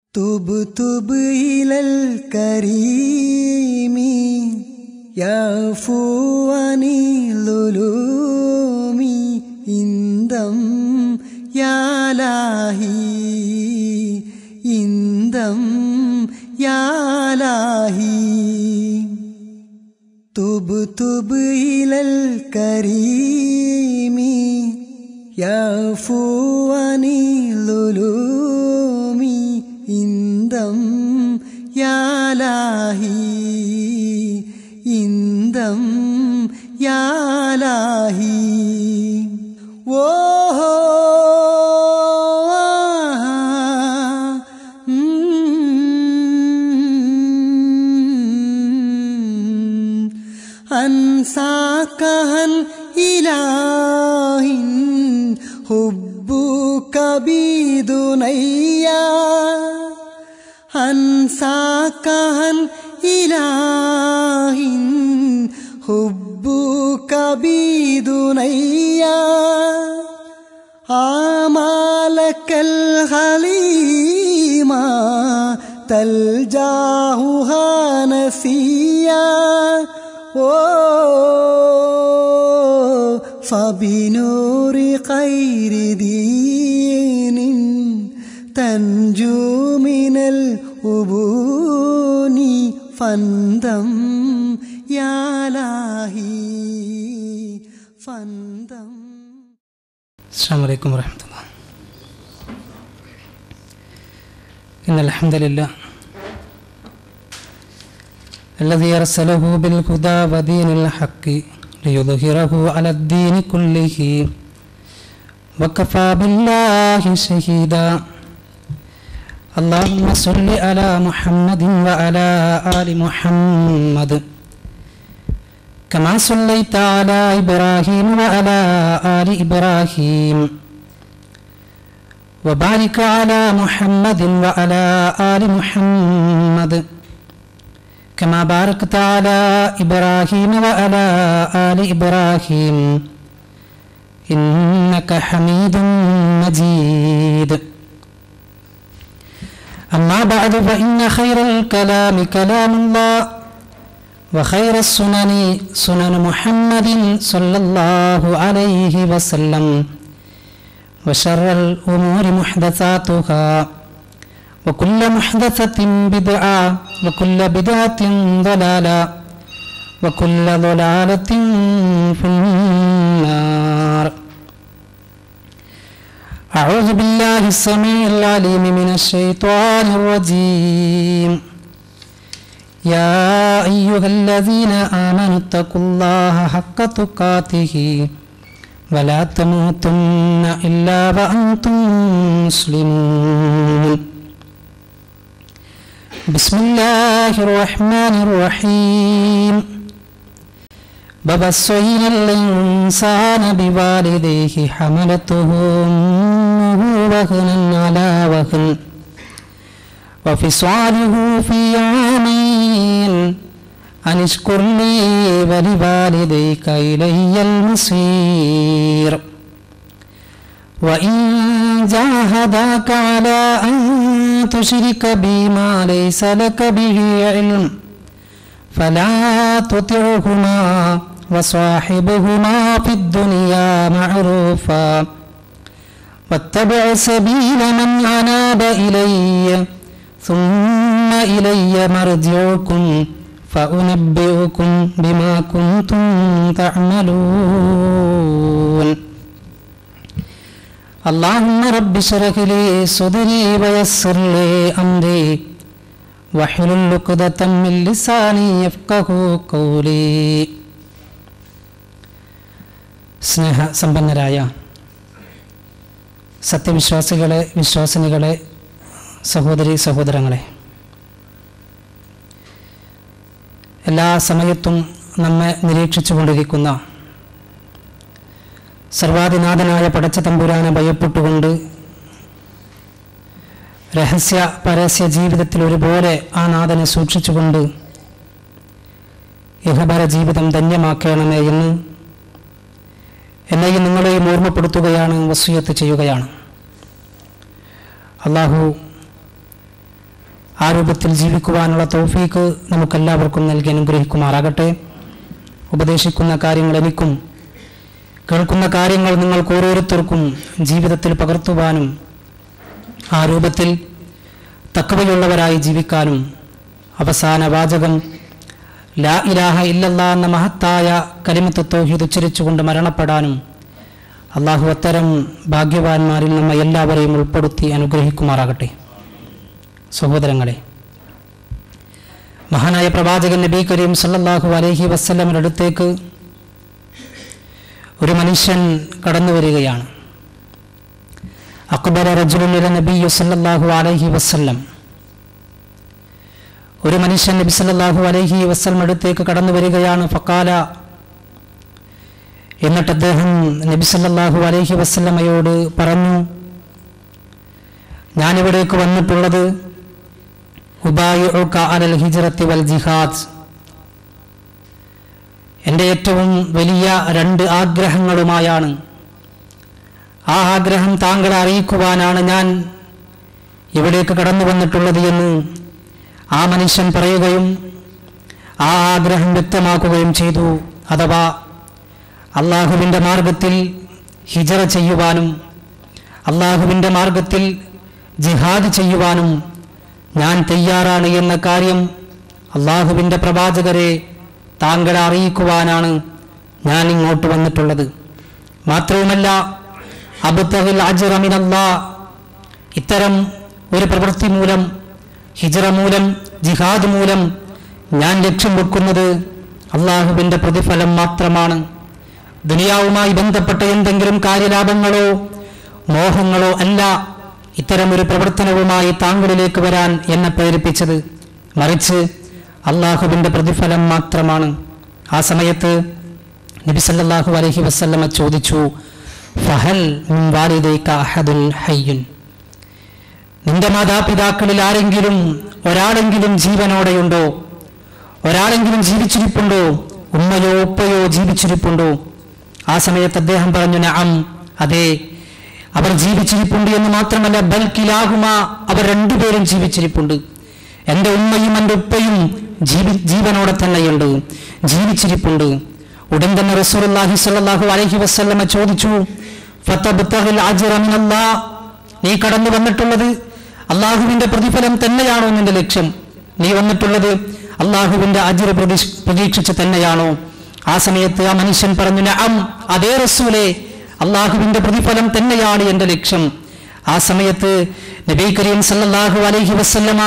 تبت إلى الكريم يعفو عن الظلوم إندم يا لاهي إندم يا لاهي تب تب إلى الكريم يعفو عن الظلوم إندم يا لاهي إندم يا لاهي أنساك عن إله حبك بدنيا أنساك عن إله حبك بدنيا آمالك الغليما تلجاهها نسيا فبنور خير دين تنجو من الأبون فاندم يا لاهي فاندم السلام عليكم ورحمة الله إن الحمد لله الذي أرسله بالهدى ودين الحق ليظهره على الدين كله وكفى بالله شهيدا اللهم صل على محمد وعلى آل محمد كما صليت على إبراهيم وعلى آل إبراهيم وبارك على محمد وعلى آل محمد كما باركت على إبراهيم وعلى آل إبراهيم إنك حميد مجيد أما بعد فإن خير الكلام كلام الله وخير السنن سنن محمد صلى الله عليه وسلم وشر الأمور محدثاتها وكل محدثة بدعة وكل بدعة ضلالة وكل ضلالة في النار أعوذ بالله السميع العليم من الشيطان الرجيم يا أيها الذين آمنوا اتقوا الله حق تقاته ولا تموتن إلا وأنتم مسلمون بسم الله الرحمن الرحيم وبصينا الإنسان بوالديه حملته أمه وهنا على وهن وفصاله في عامين أن اشكر لي ولوالديك إلي المصير وإن جاهداك على أن تشرك بي ما ليس لك به علم فلا تطعهما وصاحبهما في الدنيا معروفا واتبع سبيل من أناب إلي ثم إلي مرجعكم فأنبئكم بما كنتم تعملون اللهم رب اشرح لي صدري ويسر لي أمري واحلل عقدة من لساني يفقه قولي സ്നേഹ സമ്പന്നരായ സത്യവിശ്വാസികളെ വിശ്വാസിനികളെ സഹോദരി സഹോദരങ്ങളെ എല്ലാ സമയത്തും നമ്മെ നിരീക്ഷിച്ചു കൊണ്ടിരിക്കുന്ന സർവാധിനാഥനായ പടച്ച തമ്പുരാനെ ഭയപ്പെട്ടുകൊണ്ട് രഹസ്യ പരസ്യ ജീവിതത്തിൽ ഒരുപോലെ ആ നാഥനെ സൂക്ഷിച്ചുകൊണ്ട് ഇഹപര ജീവിതം ധന്യമാക്കണമേ എന്ന് എന്നെയും നിങ്ങളെയും ഓർമ്മപ്പെടുത്തുകയാണ് വസൂയത്ത് ചെയ്യുകയാണ് അള്ളാഹു ആ രൂപത്തിൽ ജീവിക്കുവാനുള്ള തൗഫീക്ക് നമുക്കെല്ലാവർക്കും നൽകി അനുഗ്രഹിക്കുമാറാകട്ടെ ഉപദേശിക്കുന്ന കാര്യങ്ങൾ എനിക്കും കേൾക്കുന്ന കാര്യങ്ങൾ നിങ്ങൾക്ക് ഓരോരുത്തർക്കും ജീവിതത്തിൽ പകർത്തുവാനും ആ രൂപത്തിൽ തക്കവയുള്ളവരായി ജീവിക്കാനും അവസാന വാചകം ലാ ഇലാഹ ഇല്ലല്ലാ എന്ന മഹത്തായ കലിമത്ത് തൗഹീദ് ഉച്ചരിച്ചുകൊണ്ട് മരണപ്പെടാനും അള്ളാഹു അത്തരം ഭാഗ്യവാന്മാരിൽ നമ്മെ എല്ലാവരെയും ഉൾപ്പെടുത്തി അനുഗ്രഹിക്കുമാറാകട്ടെ സഹോദരങ്ങളെ മഹാനായ പ്രവാചകൻ നബി കരീം സല്ലല്ലാഹു അലൈഹി വസ്ലമിൻ്റെ അടുത്തേക്ക് ഒരു മനുഷ്യൻ കടന്നു വരികയാണ് അക്ബർ റജുലുൽ നബി സല്ലല്ലാഹു അലൈഹി വസല്ലം ഒരു മനുഷ്യൻ നബി സല്ലല്ലാഹു അലൈഹി വസല്ലം അടുത്തേക്ക് കടന്നു വരികയാണ് ഫക്കാല എന്നിട്ട് അദ്ദേഹം നബി സല്ലല്ലാഹു അലൈഹി വസല്ലമയോട് പറഞ്ഞു ഞാനിവിടേക്ക് വന്നിട്ടുള്ളത് ഉബായിഉക അലൽ ഹിജ്റത്തി വൽ ജിഹാദ് എൻ്റെ ഏറ്റവും വലിയ രണ്ട് ആഗ്രഹങ്ങളുമായാണ് ആ ആഗ്രഹം താങ്കളെ അറിയിക്കുവാനാണ് ഞാൻ ഇവിടേക്ക് കടന്നു വന്നിട്ടുള്ളത് എന്ന് ആ മനുഷ്യൻ പറയുകയും ആ ആഗ്രഹം വ്യക്തമാക്കുകയും ചെയ്തു അഥവാ അള്ളാഹുവിൻ്റെ മാർഗത്തിൽ ഹിജറ ചെയ്യുവാനും അള്ളാഹുവിൻ്റെ മാർഗത്തിൽ ജിഹാദ് ചെയ്യുവാനും ഞാൻ തയ്യാറാണ് എന്ന കാര്യം അള്ളാഹുവിൻ്റെ പ്രവാചകരെ താങ്കളെ അറിയിക്കുവാനാണ് ഞാൻ ഇങ്ങോട്ട് വന്നിട്ടുള്ളത് മാത്രവുമല്ല അബുത്തഹിൽ അജറമിനല്ലാ ഇത്തരം ഒരു പ്രവൃത്തി മൂലം ഹിജറ മൂലം ജിഹാദ് മൂലം ഞാൻ ലക്ഷ്യം വെക്കുന്നത് അള്ളാഹുവിൻ്റെ പ്രതിഫലം മാത്രമാണ് ദുനിയാവുമായി ബന്ധപ്പെട്ട എന്തെങ്കിലും കാര്യലാഭങ്ങളോ മോഹങ്ങളോ അല്ല ഇത്തരമൊരു പ്രവർത്തനവുമായി താങ്കളിലേക്ക് വരാൻ എന്നെ പ്രേരിപ്പിച്ചത് മറിച്ച് അള്ളാഹുവിൻ്റെ പ്രതിഫലം മാത്രമാണ് ആ സമയത്ത് നബി സല്ലല്ലാഹു അലൈഹി വസല്ലമ ചോദിച്ചു ഫഹൽ മിൻ വാലിദൈക അഹദുൻ ഹയ്യുൻ നിന്റെ മാതാപിതാക്കളിൽ ആരെങ്കിലും ഒരാളെങ്കിലും ജീവനോടെയുണ്ടോ ഒരാളെങ്കിലും ജീവിച്ചിരിപ്പുണ്ടോ ഉമ്മയോ ഉപ്പയോ ജീവിച്ചിരിപ്പുണ്ടോ ആ സമയത്ത് അദ്ദേഹം പറഞ്ഞു നഅം അതെ അവർ ജീവിച്ചിരിപ്പുണ്ട് എന്ന് മാത്രമല്ല ബൽക്കിലാകുമ അവർ രണ്ടുപേരും ജീവിച്ചിരിപ്പുണ്ട് എൻ്റെ ഉമ്മയും എൻ്റെ ഉപ്പയും ജീവി ജീവനോടെ തന്നെയുണ്ട് ജീവിച്ചിരിപ്പുണ്ട് ഉടൻ തന്നെ റസൂലുള്ളാഹി സ്വല്ലല്ലാഹു അലൈഹി വസല്ലമ ചോദിച്ചു ഫതബ്തഹിൽ അജ്റ മിനല്ലാഹ് നീ കടന്നു വന്നിട്ടുള്ളത് അള്ളാഹുവിന്റെ പ്രതിഫലം തന്നെയാണോ നിന്റെ ലക്ഷ്യം നീ വന്നിട്ടുള്ളത് അള്ളാഹുവിന്റെ അജിർ പ്രതീക്ഷിച്ച് തന്നെയാണോ ആ സമയത്ത് ആ മനുഷ്യൻ പറഞ്ഞു നഅം അതേ റസൂലെ അള്ളാഹുവിന്റെ പ്രതിഫലം തന്നെയാണ് എന്റെ ലക്ഷ്യം ആ സമയത്ത് നബി കരീം സല്ലല്ലാഹു അലൈഹി വസല്ലമ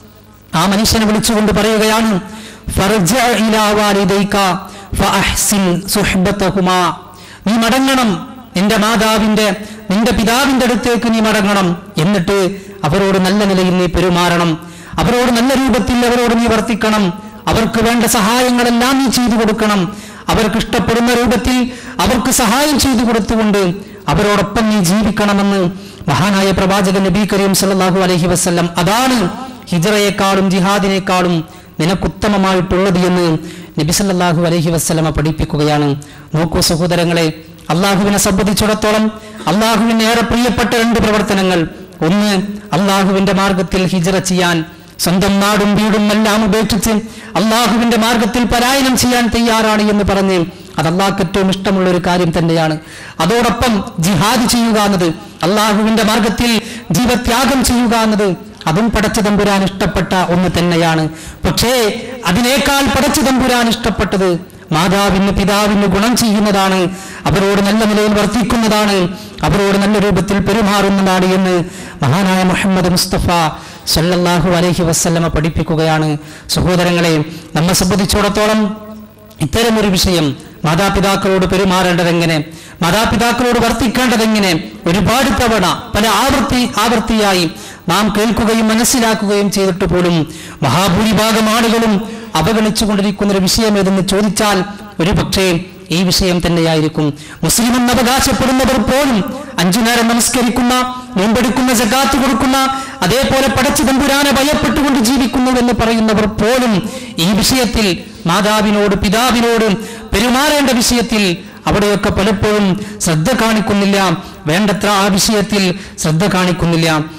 ആ മനുഷ്യനെ വിളിച്ചുകൊണ്ട് പറയുകയാണ് ഫർജഅ ഇലാ വാലിദൈക ഫഅഹ്സിൻ സുഹ്ബതഹുമാ നീ മടങ്ങണം നിന്റെ മാതാവിന്റെ നിന്റെ പിതാവിന്റെ അടുത്തേക്ക് നീ മടങ്ങണം എന്നിട്ട് അവരോട് നല്ല നിലയിൽ നീ പെരുമാറണം അവരോട് നല്ല രൂപത്തിൽ അവരോട് നീ വർത്തിക്കണം അവർക്ക് വേണ്ട സഹായങ്ങളെല്ലാം നീ ചെയ്തു കൊടുക്കണം അവർക്ക് ഇഷ്ടപ്പെടുന്ന രൂപത്തിൽ അവർക്ക് സഹായം ചെയ്തു കൊടുത്തുകൊണ്ട് അവരോടൊപ്പം നീ ജീവിക്കണമെന്ന് മഹാനായ പ്രവാചകൻ നബി കരീം സല്ലല്ലാഹു അലൈഹി വസല്ലം അതാണ് ഹിജറയെക്കാളും ജിഹാദിനേക്കാളും നിനക്കുത്തമമായിട്ടുള്ളത് എന്ന് നബി സല്ലല്ലാഹു അലൈഹി വസല്ലമ പഠിപ്പിക്കുകയാണ് നോക്കൂ സഹോദരങ്ങളെ അള്ളാഹുവിനെ സംബന്ധിച്ചിടത്തോളം അള്ളാഹുവിന് ഏറെ പ്രിയപ്പെട്ട രണ്ട് പ്രവർത്തനങ്ങൾ ഒന്ന് അള്ളാഹുവിന്റെ മാർഗത്തിൽ ഹിജറ ചെയ്യാൻ സ്വന്തം നാടും വീടും എല്ലാം ഉപേക്ഷിച്ച് അള്ളാഹുവിന്റെ മാർഗത്തിൽ പലായനം ചെയ്യാൻ തയ്യാറാണ് എന്ന് പറഞ്ഞ് അത് അള്ളാഹ്ക്ക് ഏറ്റവും ഇഷ്ടമുള്ള ഒരു കാര്യം തന്നെയാണ് അതോടൊപ്പം ജിഹാദ് ചെയ്യുക എന്നത് അള്ളാഹുവിന്റെ മാർഗത്തിൽ ജീവത്യാഗം ചെയ്യുക എന്നത് അതും പടച്ച തമ്പുരാൻ ഇഷ്ടപ്പെട്ട ഒന്ന് തന്നെയാണ് പക്ഷേ അതിനേക്കാൾ പടച്ച തമ്പുരാൻ ഇഷ്ടപ്പെട്ടത് മാതാവിന് പിതാവിന് ഗുണം ചെയ്യുന്നതാണ് അവരോട് നല്ല നിലയിൽ വർത്തിക്കുന്നതാണ് അവരോട് നല്ല രൂപത്തിൽ പെരുമാറുന്നതാണ് എന്ന് മഹാനായ മുഹമ്മദ് മുസ്തഫ സല്ലല്ലാഹു അലൈഹി വസല്ലമ പഠിപ്പിക്കുകയാണ് സഹോദരങ്ങളെ നമ്മെ സംബന്ധിച്ചിടത്തോളം ഇത്തരമൊരു വിഷയം മാതാപിതാക്കളോട് പെരുമാറേണ്ടതെങ്ങനെ മാതാപിതാക്കളോട് വർത്തിക്കേണ്ടതെങ്ങനെ ഒരുപാട് തവണ പല ആവർത്തി ആവർത്തിയായി നാം കേൾക്കുകയും മനസ്സിലാക്കുകയും ചെയ്തിട്ട് പോലും മഹാഭൂരിഭാഗം ആളുകളും അവഗണിച്ചുകൊണ്ടിരിക്കുന്ന ഒരു വിഷയം ഏതെന്ന് ചോദിച്ചാൽ ഒരു പക്ഷേ ഈ വിഷയം തന്നെയായിരിക്കും മുസ്ലിം എന്ന് അവകാശപ്പെടുന്നവർ പോലും അഞ്ചു നേരം നമസ്കരിക്കുന്ന നോമ്പെടുക്കുന്ന ജക്കാത്ത് കൊടുക്കുന്ന അതേപോലെ പടച്ചു തമ്പുരാനെ ഭയപ്പെട്ടുകൊണ്ട് ജീവിക്കുന്നു എന്ന് പറയുന്നവർ പോലും ഈ വിഷയത്തിൽ മാതാവിനോട് പിതാവിനോട് പെരുമാറേണ്ട വിഷയത്തിൽ അവിടെയൊക്കെ പലപ്പോഴും ശ്രദ്ധ കാണിക്കുന്നില്ല വേണ്ടത്ര ആ വിഷയത്തിൽ ശ്രദ്ധ കാണിക്കുന്നില്ല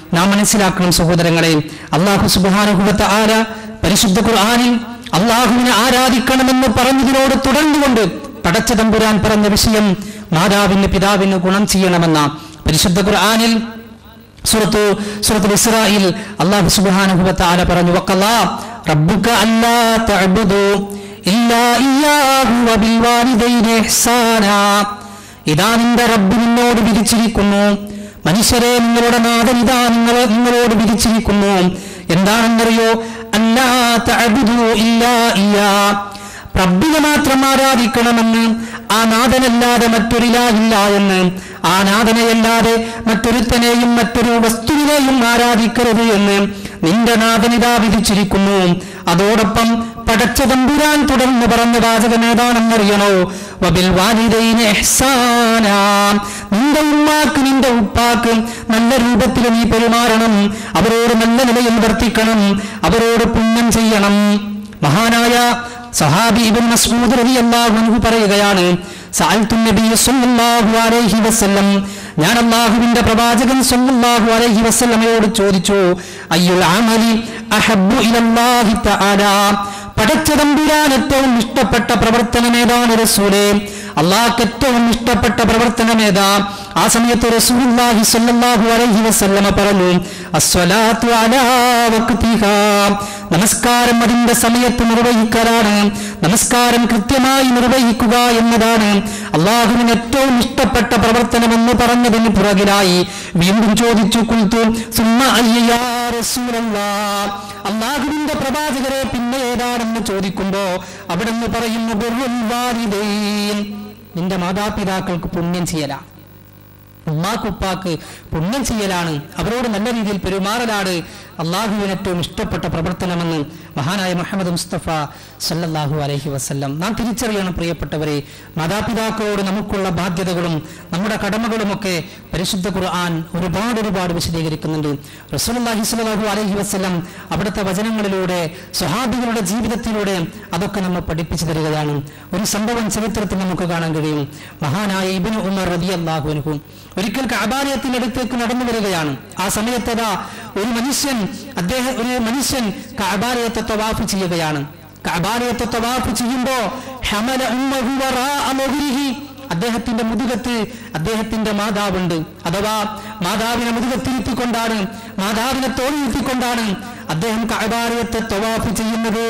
നാം മനസ്സിലാക്കണം സഹോദരങ്ങളെ അള്ളാഹു സുബാനുഭവത്തെ ആര പരിശുദ്ധ ഖുർആാനിൽ അള്ളാഹുവിനെ ആരാധിക്കണമെന്ന് പറഞ്ഞതിനോട് തുടർന്നുകൊണ്ട് പടച്ച തമ്പുരാൻ പറഞ്ഞ വിഷയം മാതാവിന് പിതാവിന് ഗുണം ചെയ്യണമെന്ന പരിശുദ്ധ ഖുർആാനിൽ സുറത്തു സുറത്തുൽ ഇസ്രായിൽ അല്ലാഹു സുബ്ഹാനഹു വ തആല പറഞ്ഞു വഖല്ലാ റബ്ബുക അല്ലാ തഅബുദു ഇല്ലാ ഇയ്യാഹു വബിൽ വാലിദൈനി ഇഹ്സാനാ ഇതാ നിന്റെ റബ്ബ് നിന്നോട് വിധിച്ചിരിക്കുന്നു മനുഷ്യരെ നിങ്ങളുടെ നാഥൻ ഇതാ നിങ്ങളെ നിങ്ങളോട് വിധിച്ചിരിക്കുന്നു എന്താണെന്നറിയോ അല്ലാ തഅബുദു ഇല്ലാ ഇയ്യാ റബ്ബിനെ മാത്രം ആരാധിക്കണമെന്ന് ആ നാഥനല്ലാതെ മറ്റൊരിലാഹില്ല എന്ന് ആ നാഥനെയല്ലാതെ മറ്റൊരുത്തനെയും മറ്റൊരു വസ്തുവിനെയും ആരാധിക്കരുത് എന്ന് നിന്റെ നാഥനിതാ വിധിച്ചിരിക്കുന്നു അതോടൊപ്പം പടച്ച തമ്പുരാൻ തുടർന്ന് പറഞ്ഞ വാചകം ഏതാണെന്നറിയണോ വബിൽ വാലിദൈന ഇഹ്സാനാ നിന്റെ ഉമ്മാക്ക് നിന്റെ ഉപ്പാക്ക് നല്ല രൂപത്തിൽ നീ പെരുമാറണം അവരോട് നല്ല നിലയിൽ വർത്തിക്കണം അവരോട് പുണ്യം ചെയ്യണം മഹാനായ സഹാബി ഇബ്നു മസ്ഊദ് റളിയല്ലാഹു അൻഹു പറയുകയാണ് സഅൽതു നബിയ സല്ലല്ലാഹു അലൈഹി വസല്ലം ഞാൻ അല്ലാഹുവിന്റെ പ്രവാചകൻ സല്ലല്ലാഹു അലൈഹി വസല്ലമയോട് ചോദിച്ചു അയ്യുൽ അമലി അഹബ്ബു ഇലല്ലാഹി തആല പടച്ച തമ്പുരാൻ ഏറ്റവും ഇഷ്ടപ്പെട്ട പ്രവർത്തനം ഏതാണ് റസൂലേ അള്ളാഹ്ക്ക് ഏറ്റവും ഇഷ്ടപ്പെട്ട പ്രവർത്തനം ഏതാ ആ സമയത്ത് റസൂലുള്ളാഹി സ്വല്ലല്ലാഹു അലൈഹി വസല്ലമ പറഞ്ഞു അസ്സലാത്തു അലാ വഖ്തിഹാ നമസ്കാരം അതിന്റെ സമയത്ത് നിർവഹിക്കലാണ് നമസ്കാരം കൃത്യമായി നിർവഹിക്കുക എന്നതാണ് അള്ളാഹുവിന് ഏറ്റവും ഇഷ്ടപ്പെട്ട പ്രവർത്തനമെന്ന് പറഞ്ഞതിന് പുറകിലായി വീണ്ടും ചോദിച്ചു കുൽത്തു സുമ്മ അയ്യാ റസൂലല്ലാ അള്ളാഹുവിന്റെ പ്രവാചകരെ പിന്നെ ഏതാണെന്ന് ചോദിക്കുമ്പോ അവിടുന്ന് പറയുന്നു ബിർറുൽ വാലിദൈൻ നിന്റെ മാതാപിതാക്കൾക്ക് പുണ്യം ചെയ്യലാ ഉമ്മാക്കുപ്പാക്ക് പുണ്യം ചെയ്യലാണ് അവരോട് നല്ല രീതിയിൽ പെരുമാറലാണ് അള്ളാഹുവിന് ഏറ്റവും ഇഷ്ടപ്പെട്ട പ്രവർത്തനമെന്ന് മഹാനായ മുഹമ്മദ് മുസ്തഫ സല്ലല്ലാഹു അലൈഹി വസല്ലം നാം തിരിച്ചറിയണം പ്രിയപ്പെട്ടവരെ മാതാപിതാക്കളോട് നമുക്കുള്ള ബാധ്യതകളും നമ്മുടെ കടമകളുമൊക്കെ പരിശുദ്ധ ഖുർആൻ ഒരുപാട് ഒരുപാട് വിശദീകരിക്കുന്നുണ്ട് റസൂലുള്ളാഹി സ്വല്ലല്ലാഹു അലൈഹി വസല്ലം അവിടുത്തെ വചനങ്ങളിലൂടെ സ്വഹാബികളുടെ ജീവിതത്തിലൂടെ അതൊക്കെ നമ്മൾ പഠിപ്പിച്ചു തരികയാണ് ഒരു സംഭവം ചരിത്രത്തിൽ നമുക്ക് കാണാൻ കഴിയും മഹാനായ ഇബ്നു ഉമർ റളിയല്ലാഹു അൻഹു ഒരിക്കൽ കഅബാലയത്തിന്റെ അടുത്തേക്ക് നടന്നു വരികയാണ് ആ സമയത്തതാ ഒരു മനുഷ്യൻ അദ്ദേഹം ഒരു മനുഷ്യൻ കഅബാലയത്തെ തവാഫ് ചെയ്യുകയാണ് കഅബാലയത്തെ തവാഫ് ചെയ്യുമ്പോ ഹമല ഉമ്മഹു വറാഅ മുഹ്രിഹി അദ്ദേഹത്തിന്റെ മുതുകത്ത് അദ്ദേഹത്തിന്റെ മാതാവുണ്ട് അഥവാ മാതാവിനെ മുതുകത്തിരുത്തിക്കൊണ്ടാണ് മാതാവിനെ തോളിരുത്തിക്കൊണ്ടാണ് അദ്ദേഹം കഅബാലയത്തെ തവാഫ് ചെയ്യുന്നത്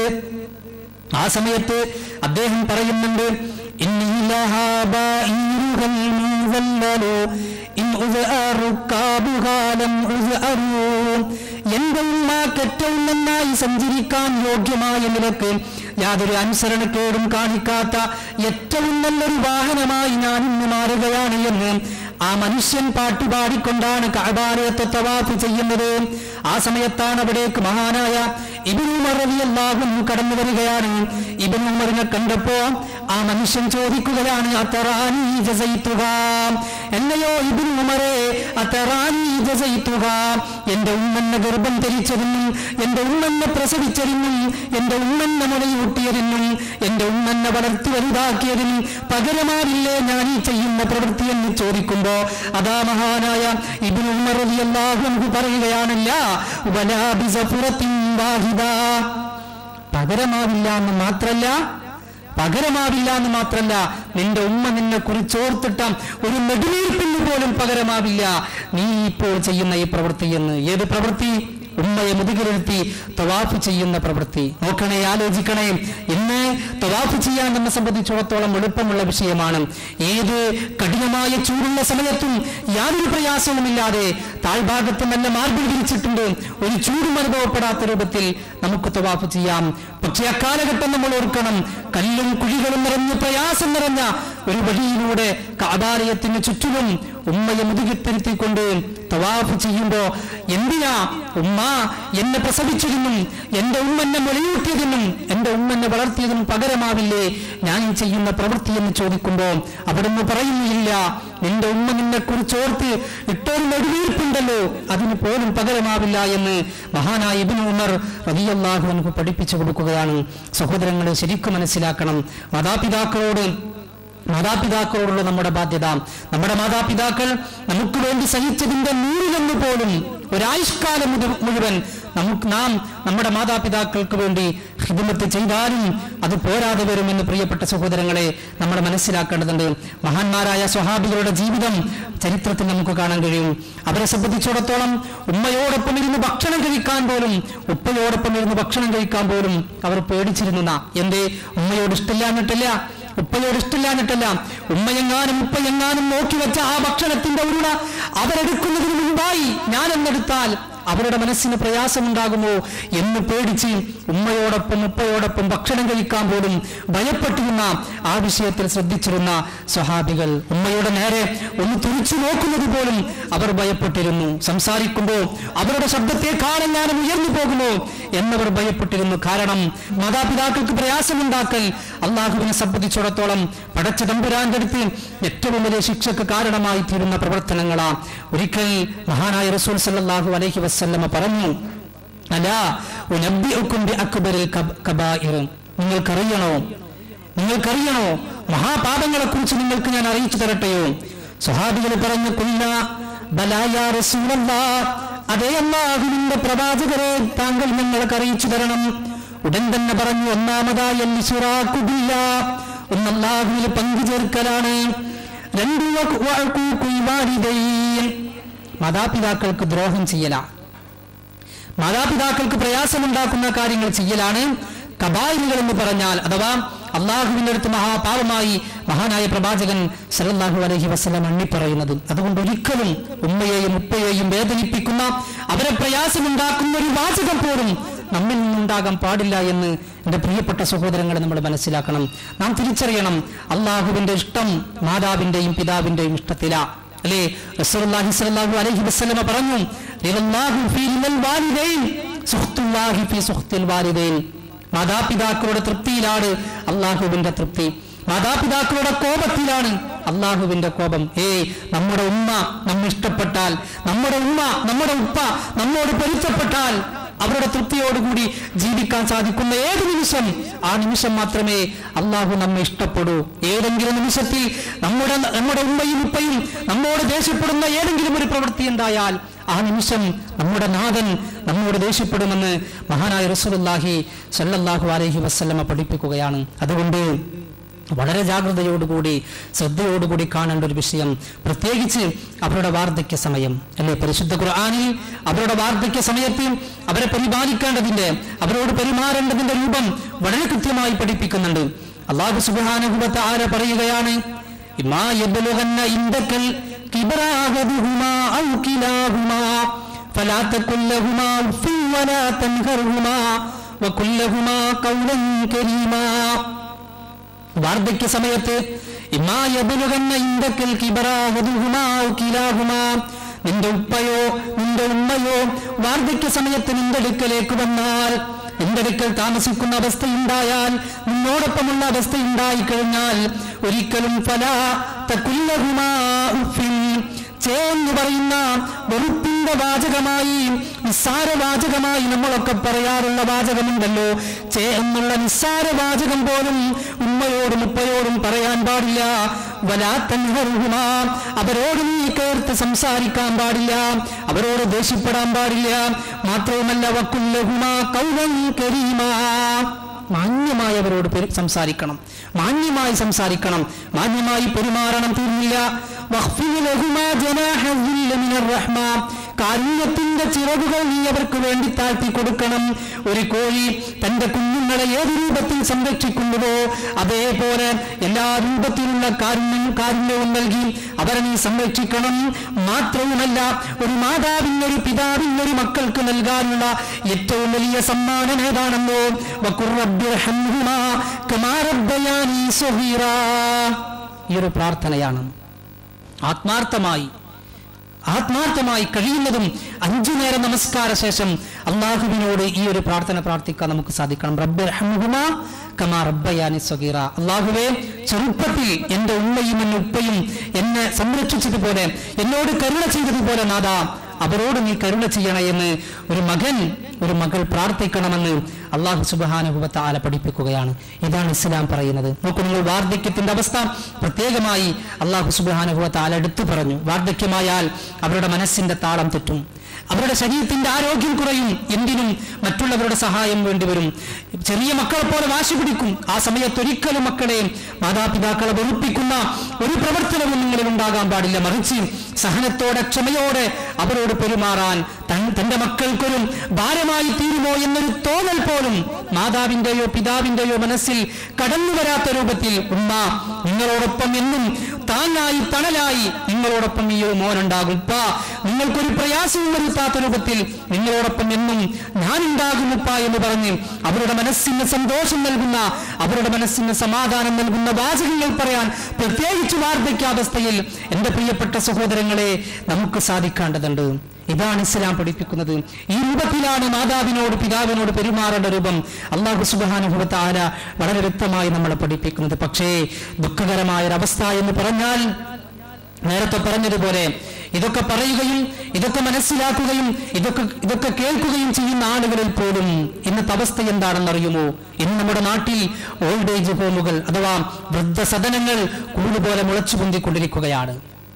ആ സമയത്ത് അദ്ദേഹം പറയുന്നുണ്ട് "ഇന്നി ലഹാ ബാഇരുഹൽ മുസല്ലലു, ഇൻ ഉസ്അറു കാബുഹാ ലം ഉസ്അറു." എന്റെ ഉമ്മാക്ക് ഏറ്റവും നന്നായി സഞ്ചരിക്കാൻ യോഗ്യമായ നിലക്ക് യാതൊരു അനുസരണക്കേടും കാണിക്കാത്ത ഏറ്റവും നല്ലൊരു വാഹനമായി ഞാൻ ഇന്ന് മാറുകയാണ് എന്ന് ആ മനുഷ്യൻ പാട്ടുപാടിക്കൊണ്ടാണ് കഅബാലയത്തെ തവാഫ് ചെയ്യുന്നത് ആ സമയത്താണ് അവിടേക്ക് മഹാനായ ഇബ്നു ഉമർ റളിയല്ലാഹു അൻഹു കടന്നു വരികയാണ് ഇബ്നു ഉമറിനെ കണ്ടപ്പോ ആ മനുഷ്യൻ ചോദിക്കുകയാണ് അത്തറാനി ജസൈത്തുക എന്നയോ ഇബ്നു ഉമറെ അത്തറാനി ജസൈത്തുക എന്റെ ഉമ്മന്നെ ഗർഭം ധരിച്ചതിനും എന്റെ ഉമ്മന്നെ പ്രസവിച്ചതിനും എന്റെ ഉമ്മന്നെ മുലയൂട്ടിയതിനും എന്റെ ഉമ്മന്നെ വളർത്തി വലുതാക്കിയതിനും പകരമാവില്ലേ ഞാൻ ഈ ചെയ്യുന്ന പ്രവൃത്തി എന്ന് ചോദിക്കുമ്പോ അതാ മഹാനായ ഇബ്നു ഉമർ റളിയല്ലാഹു അൻഹു പറയുകയാണല്ല വലാ ബിസഫുറത്തിൻ വാഹിദ പകരമാവില്ല എന്ന് മാത്രല്ല പകരമാവില്ല എന്ന് മാത്രല്ല നിന്റെ ഉമ്മ നിന്നെ കുറിച്ചോർത്തിട്ട ഒരു നെടുവീർപ്പിന് പോലും പകരമാവില്ല നീ ഇപ്പോൾ ചെയ്യുന്ന ഈ പ്രവൃത്തി എന്ന് ഏത് പ്രവൃത്തി ഉമ്മയെ മുതുകിലിരുത്തി തവാഫ് ചെയ്യുന്ന പ്രവൃത്തി നോക്കണേ ആലോചിക്കണേ ഇന്ന് തവാഫ് ചെയ്യാൻ നമ്മെ സംബന്ധിച്ചിടത്തോളം എളുപ്പമുള്ള വിഷയമാണ് ഏത് കഠിനമായ ചൂടുള്ള സമയത്തും യാതൊരു പ്രയാസവുമില്ലാതെ താഴ്ഭാഗത്ത് നല്ല മാർബിൾ വിരിച്ചിട്ടുണ്ട് ഒരു ചൂടും അനുഭവപ്പെടാത്ത രൂപത്തിൽ നമുക്ക് തവാഫ് ചെയ്യാം പക്ഷേ അക്കാലഘട്ടം നമ്മൾ ഓർക്കണം കല്ലും കുഴികളും നിറഞ്ഞ് പ്രയാസം നിറഞ്ഞ ഒരു വഴിയിലൂടെ കാബാലയത്തിന് ചുറ്റിലും ഉമ്മയെ മുതുകിത്തിരുത്തിക്കൊണ്ട് തവാഫ് ചെയ്യുമ്പോ എന്തിനാ ഉമ്മ എന്നെ പ്രസവിച്ചതിനും എന്റെ ഉമ്മ എന്നെ മുലയൂട്ടിയതിനും എന്റെ ഉമ്മ എന്നെ വളർത്തിയതിനും പകരമാവില്ലേ ഞാൻ ഈ ചെയ്യുന്ന പ്രവൃത്തി എന്ന് ചോദിക്കുമ്പോ അവിടുന്ന് പറയുന്നില്ല നിന്റെ ഉമ്മ നിന്നെ കുറിച്ച് ഓർത്ത് ഇട്ടൊരു നെടുവീർപ്പുണ്ടല്ലോ അതിന് പോലും പകരമാവില്ല എന്ന് മഹാനായ ഇബ്നു ഉമർ റളിയല്ലാഹു അൻഹു പഠിപ്പിച്ചു കൊടുക്കുകയാണ് സഹോദരങ്ങളെ ശരിക്കും മനസ്സിലാക്കണം മാതാപിതാക്കളോട് മാതാപിതാക്കളോടുള്ള നമ്മുടെ ബാധ്യത നമ്മുടെ മാതാപിതാക്കൾ നമുക്ക് വേണ്ടി സഹിച്ചതിന്റെ നൂറിലൊന്ന് പോലും ഒരായുഷ്കാലം മുഴു- മുഴുവൻ നമുക്ക് നാം നമ്മുടെ മാതാപിതാക്കൾക്ക് വേണ്ടി ഹിദമത്ത് ചെയ്താലും അത് പോരാതെ വരുമെന്ന് പ്രിയപ്പെട്ട സഹോദരങ്ങളെ നമ്മൾ മനസ്സിലാക്കേണ്ടതുണ്ട് മഹാന്മാരായ സ്വഹാബികളുടെ ജീവിതം ചരിത്രത്തിൽ നമുക്ക് കാണാൻ കഴിയും അവരെ സംബന്ധിച്ചിടത്തോളം ഉമ്മയോടൊപ്പം ഇരുന്ന് ഭക്ഷണം കഴിക്കാൻ പോലും ഉപ്പയോടൊപ്പം ഇരുന്ന് ഭക്ഷണം കഴിക്കാൻ പോലും അവർ പേടിച്ചിരുന്നു നാ. എന്തേ ഉമ്മയോട് ഇഷ്ടമില്ലാഞ്ഞിട്ടില്ല ഉപ്പയോട് ഇഷ്ടമില്ലാഞ്ഞിട്ടല്ല ഉമ്മയെങ്ങാനും ഉപ്പയെങ്ങാനും നോക്കി വെച്ച ആ ഭക്ഷണത്തിന്റെ ഉരുള അവരെടുക്കുന്നതിന് മുൻപായി ഞാൻ എന്നെടുത്താൽ അവരുടെ മനസ്സിന് പ്രയാസമുണ്ടാകുമോ എന്ന് പേടിച്ച് ഉമ്മയോടൊപ്പം ഉപ്പയോടൊപ്പം ഭക്ഷണം കഴിക്കാൻ പോലും ഭയപ്പെട്ടിരുന്ന ആ വിഷയത്തിൽ ശ്രദ്ധിച്ചിരുന്ന സ്വഹാബികൾ ഉമ്മയുടെ നേരെ ഒന്ന് തുറിച്ചു നോക്കുന്നത് പോലും അവർ ഭയപ്പെട്ടിരുന്നു സംസാരിക്കുമ്പോൾ അവരുടെ ശബ്ദത്തെക്കാളും ഞാൻ ഉയർന്നു പോകുമോ എന്നവർ ഭയപ്പെട്ടിരുന്നു കാരണം മാതാപിതാക്കൾക്ക് പ്രയാസമുണ്ടാക്കൽ അള്ളാഹുവിനെ സംബന്ധിച്ചിടത്തോളം പടച്ച തമ്പുരാന്റെ അടുത്ത് ഏറ്റവും വലിയ ശിക്ഷക്ക് കാരണമായി തീരുന്ന പ്രവർത്തനങ്ങളാ ഒരിക്കൽ മഹാനായ റസൂൽ സല്ലല്ലാഹു അലൈഹി വസല്ലമ പറഞ്ഞു അലാ ഉനബ്ബിഉക്കും ബി അക്ബറിൽ കബ- കബായിർ നിങ്ങൾക്കറിയണോ നിങ്ങൾക്കറിയണോ മഹാപാപങ്ങളെ കുറിച്ച് നിങ്ങൾക്ക് ഞാൻ അറിയിച്ചു തരട്ടെയോ സ്വഹാബികൾ പറഞ്ഞു കുല്ല ബലായ റസൂലല്ലാ അതേ അല്ലാഹുവിന്റെ പ്രവാചകരെ താങ്കൾ ഞങ്ങൾക്ക് അറിയിച്ചു തരണം ഉടൻ തന്നെ പറഞ്ഞു ഒന്നാമതായി അല്ലിസുറാക്കുബില്ല ഒന്ന് അല്ലാഹുവിൽ പങ്കുചേർക്കലാണ് രണ്ടു വഖ് വഅഖൂഖുൽ വാലിദൈൻ. മാതാപിതാക്കൾക്ക് ദ്രോഹം ചെയ്യലാണ് മാതാപിതാക്കൾക്ക് പ്രയാസമുണ്ടാക്കുന്ന കാര്യങ്ങൾ ചെയ്യലാണ് കബായിലുകൾ എന്ന് പറഞ്ഞാൽ അഥവാ അള്ളാഹുവിന്റെ അടുത്ത് മഹാപാപമായി മഹാനായ പ്രവാചകൻ സല്ലല്ലാഹു അലൈഹി വസല്ലം എണ്ണിപ്പറയുന്നത് അതുകൊണ്ട് ഒരിക്കലും ഉമ്മയെയും ഉപ്പയെയും വേദനിപ്പിക്കുന്ന അവരെ പ്രയാസമുണ്ടാക്കുന്ന ഒരു വാചകം പോലും നമ്മിൽ നിന്നുണ്ടാകാൻ പാടില്ല എന്ന് എന്റെ പ്രിയപ്പെട്ട സഹോദരങ്ങളെ നമ്മൾ മനസ്സിലാക്കണം നാം തിരിച്ചറിയണം അള്ളാഹുവിന്റെ ഇഷ്ടം മാതാവിന്റെയും പിതാവിന്റെയും ഇഷ്ടത്തില അല്ലേ റസൂലുള്ളാഹി സ്വല്ലല്ലാഹു അലൈഹി വസല്ലമ പറഞ്ഞു റിളല്ലാഹു ഫീ റിളൽ വാലിദൈൻ സുഖ്തുല്ലാഹി ഫീ സുഖ്തിൽ വാലിദൈൻ മാതാപിതാക്കളുടെ തൃപ്തിയിലാണ് അള്ളാഹുവിന്റെ തൃപ്തി മാതാപിതാക്കളുടെ കോപത്തിലാണ് അള്ളാഹുവിന്റെ കോപം ഏയ് നമ്മുടെ ഉമ്മ നമ്മെ ഇഷ്ടപ്പെട്ടാൽ നമ്മുടെ ഉമ്മ നമ്മുടെ ഉപ്പ നമ്മോട് പൊരുത്തപ്പെട്ടാൽ അവരുടെ തൃപ്തിയോടുകൂടി ജീവിക്കാൻ സാധിക്കുന്ന ഏത് നിമിഷം ആ നിമിഷം മാത്രമേ അള്ളാഹു നമ്മെ ഇഷ്ടപ്പെടൂ ഏതെങ്കിലും നിമിഷത്തിൽ നമ്മുടെ നമ്മുടെ ഉമ്മയും ഉപ്പയും നമ്മോട് ദേഷ്യപ്പെടുന്ന ഏതെങ്കിലും ഒരു പ്രവൃത്തി ഉണ്ടായാൽ ആ നിമിഷം നമ്മുടെ നാഥൻ നമ്മോട് ദേഷ്യപ്പെടുമെന്ന് മഹാനായ റസൂലുള്ളാഹി സല്ലല്ലാഹു അലൈഹി വസല്ലമ പഠിപ്പിക്കുകയാണ് അതുകൊണ്ട് വളരെ ജാഗ്രതയോടുകൂടി ശ്രദ്ധയോടുകൂടി കാണേണ്ട ഒരു വിഷയം പ്രത്യേകിച്ച് അവരുടെ വാർദ്ധക്യ സമയം അല്ലെ പരിശുദ്ധ ഖുർആനിൽ അവരുടെ വാർദ്ധക്യ സമയത്ത് അവരെ പരിപാലിക്കേണ്ടതിന്റെ അവരോട് പെരുമാറേണ്ടതിന്റെ രൂപം വളരെ കൃത്യമായി പഠിപ്പിക്കുന്നുണ്ട് അള്ളാഹു സുബാനുഭവത്തെ ആര പറയുകയാണ് ഇമാ യബ്ലുഗന്ന ഇൻദക്കൽ കിബ്റ അഹദുഹുമാ ഔ കിലാഹുമാ فلا تقل لهما اف ولا تنهرهما وقل لهما قولا كريما വാർദ്ധക്യ സമയത്ത് ഇമായബലുകന്ന ഇന്തക്കൽ കിബറാഹുമാ കിലാഹുമാ നിന്റെ ഉപ്പയോ നിന്റെ ഉമ്മയോ വാർദ്ധക്യ സമയത്ത് നിന്റെ അടുക്കലേക്ക് വന്നാൽ നിന്റെ അടുക്കൽ താമസിക്കുന്ന അവസ്ഥയുണ്ടായാൽ നിന്നോടൊപ്പമുള്ള അവസ്ഥ ഉണ്ടായിക്കഴിഞ്ഞാൽ ഒരിക്കലും ഫല തക്കുല്ലഹുമാ ഉഫിൻ ചേ എന്ന് പറയുന്ന വെറുപ്പിന്റെ വാചകമായി നിസ്സാര വാചകമായി നമ്മളൊക്കെ പറയാറുള്ള വാചകമുണ്ടല്ലോ ചേ എന്നുള്ള നിസ്സാര വാചകം പോലും ഉമ്മയോടും ഉപ്പയോടും പറയാൻ പാടില്ല വലാത്തൻഹറുഹുമ അവരോട് നീ കേർത്ത് സംസാരിക്കാൻ പാടില്ല അവരോട് ദേഷ്യപ്പെടാൻ പാടില്ല മാത്രവുമല്ല വക്കുല്ലഹുമ കൗലം കരീമാ മാന്യമായി അവരോട് പെരു- സംസാരിക്കണം മാന്യമായി സംസാരിക്കണം മാന്യമായി പെരുമാറണം തീർന്നില്ല വഖ്ഫിദ് ലഹുമാ ജനാഹ الذل من الرحمة. കാരുണ്യത്തിന്റെ ചിറകുകൾ നീ അവർക്ക് വേണ്ടി താഴ്ത്തി കൊടുക്കണം ഒരു കോഴി തന്റെ കുഞ്ഞുങ്ങളെ ഏത് രൂപത്തിൽ സംരക്ഷിക്കുന്നുവോ അതേപോലെ എല്ലാ രൂപത്തിലുള്ള കാരുണ്യം കാരുണ്യവും നൽകി അവരെ നീ സംരക്ഷിക്കണം മാത്രവുമല്ല ഒരു മാതാവിനൊരു പിതാവിനൊരു മക്കൾക്ക് നൽകാനുള്ള ഏറ്റവും വലിയ സമ്മാനം ഏതാണെന്നോ വഖുർ റബ്ബി ഇർഹംഹുമാ കമാ റബ്ബയാനി സഗീറാ. ഈ ഒരു പ്രാർത്ഥനയാണ് ആത്മാർത്ഥമായി ആത്മാർത്ഥമായി കഴിയുന്നതും അഞ്ചു നേരം നമസ്കാര ശേഷം അള്ളാഹുവിനോട് ഈ ഒരു പ്രാർത്ഥന പ്രാർത്ഥിക്കാൻ നമുക്ക് സാധിക്കണം റബ്ബ് റഹ്മുഹുമാ കമാ റബ്ബയാനി സഗീറ അള്ളാഹുവേ ചെറുപ്പത്തിൽ എന്റെ ഉമ്മയും എന്റെ ഉപ്പയും എന്നെ സംരക്ഷിച്ചതുപോലെ എന്നോട് കരുണ ചെയ്തതുപോലെ നാദാ അവരോട് നീ കരുണ ചെയ്യണേ എന്ന് ഒരു മകൻ ഒരു മകൾ പ്രാർത്ഥിക്കണമെന്ന് അള്ളാഹു സുബാനുഭവത്തെ ആല പഠിപ്പിക്കുകയാണ് ഇതാണ് ഇസ്ലാം പറയുന്നത് നോക്കൂ നിങ്ങൾ വാർദ്ധക്യത്തിന്റെ അവസ്ഥ പ്രത്യേകമായി അള്ളാഹു സുബാനുഭവത്തെ ആല എടുത്തു പറഞ്ഞു വാർദ്ധക്യമായാൽ അവരുടെ മനസ്സിന്റെ താളം തെറ്റും അവരുടെ ശരീരത്തിന്റെ ആരോഗ്യം കുറയും എന്തിനും മറ്റുള്ളവരുടെ സഹായം വേണ്ടിവരും ചെറിയ മക്കളെ പോലെ വാശി പിടിക്കും ആ സമയത്ത് ഒരിക്കലും മക്കളെ മാതാപിതാക്കളെ വെറുപ്പിക്കുന്ന ഒരു പ്രവർത്തനവും നിങ്ങളിൽ ഉണ്ടാകാൻ പാടില്ല മറിച്ച് സഹനത്തോടെ ക്ഷമയോടെ അവരോട് പെരുമാറാൻ തൻ- തന്റെ മക്കൾക്കൊരു ഭാരമായി തീരുമോ എന്നൊരു തോന്നൽ പോലും മാതാവിന്റെയോ പിതാവിന്റെയോ മനസ്സിൽ കടന്നു വരാത്ത രൂപത്തിൽ ഉമ്മ നിങ്ങളോടൊപ്പം എന്നും താങ്ങായി തണലായി നിങ്ങളോടൊപ്പം ഈ ഒരു മോനുണ്ടാകും ഉപ്പ നിങ്ങൾക്കൊരു പ്രയാസവും വരുത്താത്ത രൂപത്തിൽ നിങ്ങളോടൊപ്പം എന്നും ഞാനുണ്ടാകും ഉപ്പ എന്ന് പറഞ്ഞ് അവരുടെ മനസ്സിന് സന്തോഷം നൽകുന്ന അവരുടെ മനസ്സിന് സമാധാനം നൽകുന്ന വാചകങ്ങൾ പറയാൻ പ്രത്യേകിച്ച് വാർദ്ധക്യാവസ്ഥയിൽ എന്റെ പ്രിയപ്പെട്ട സഹോദരങ്ങളെ നമുക്ക് സാധിക്കേണ്ടതുണ്ട് ഇതാണ് ഇസ്ലാം പഠിപ്പിക്കുന്നത് ഈ രൂപത്തിലാണ് മാതാവിനോട് പിതാവിനോട് പെരുമാറേണ്ട രൂപം അള്ളാഹു സുബാനുഭവത്ത് ആര വളരെ വ്യക്തമായി നമ്മളെ പഠിപ്പിക്കുന്നത് പക്ഷേ ദുഃഖകരമായ ഒരവസ്ഥ എന്ന് പറഞ്ഞാൽ നേരത്തെ പറഞ്ഞതുപോലെ ഇതൊക്കെ പറയുകയും ഇതൊക്കെ മനസ്സിലാക്കുകയും ഇതൊക്കെ ഇതൊക്കെ കേൾക്കുകയും ചെയ്യുന്ന ആളുകളിൽ പോലും ഇന്നത്തെ അവസ്ഥ എന്താണെന്നറിയുമോ ഇന്ന് നമ്മുടെ നാട്ടിൽ ഓൾഡ് ഏജ് ഹോമുകൾ അഥവാ വൃദ്ധസദനങ്ങൾ കൂടുപോലെ മുളച്ചു പൊന്തിക്കൊണ്ടിരിക്കുകയാണ്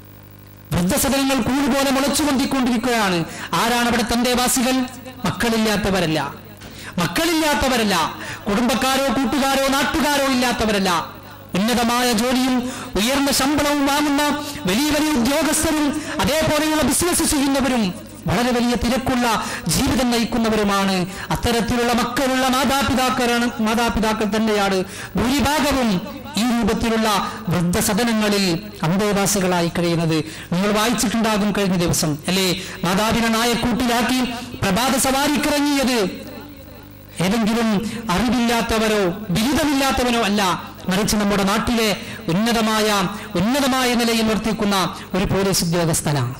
വൃദ്ധസദനങ്ങൾ കൂടുപോലെ മുളച്ചു പൊന്തിക്കൊണ്ടിരിക്കുകയാണ് ആരാണ് അവിടെ തന്റെ വാസികൾ മക്കളില്ലാത്തവരല്ല മക്കളില്ലാത്തവരല്ല കുടുംബക്കാരോ കൂട്ടുകാരോ നാട്ടുകാരോ ഇല്ലാത്തവരല്ല ഉന്നതമായ ജോലിയും ഉയർന്ന ശമ്പളവും വാങ്ങുന്ന വലിയ വലിയ ഉദ്യോഗസ്ഥരും അതേപോലെയുള്ള ബിസിനസ് ചെയ്യുന്നവരും വളരെ വലിയ തിരക്കുള്ള ജീവിതം നയിക്കുന്നവരുമാണ് അത്തരത്തിലുള്ള മക്കളുള്ള മാതാപിതാക്കളാണ് മാതാപിതാക്കൾ തന്നെയാണ് ഭൂരിഭാഗവും ഈ രൂപത്തിലുള്ള വൃദ്ധസദനങ്ങളിൽ അന്തേവാസികളായി കഴിയുന്നത് നിങ്ങൾ വായിച്ചിട്ടുണ്ടാകും കഴിഞ്ഞ ദിവസം അല്ലേ മാതാവിനെ നായക്കൂട്ടിലാക്കി പ്രഭാത സവാരിക്കിറങ്ങിയത് ഏതെങ്കിലും അറിവില്ലാത്തവരോ ബിരുദമില്ലാത്തവനോ അല്ല മറിച്ച് നമ്മുടെ നാട്ടിലെ ഉന്നതമായ ഉന്നതമായ നിലയിൽ വർത്തിക്കുന്ന ഒരു പോലീസ് ഉദ്യോഗസ്ഥനാണ്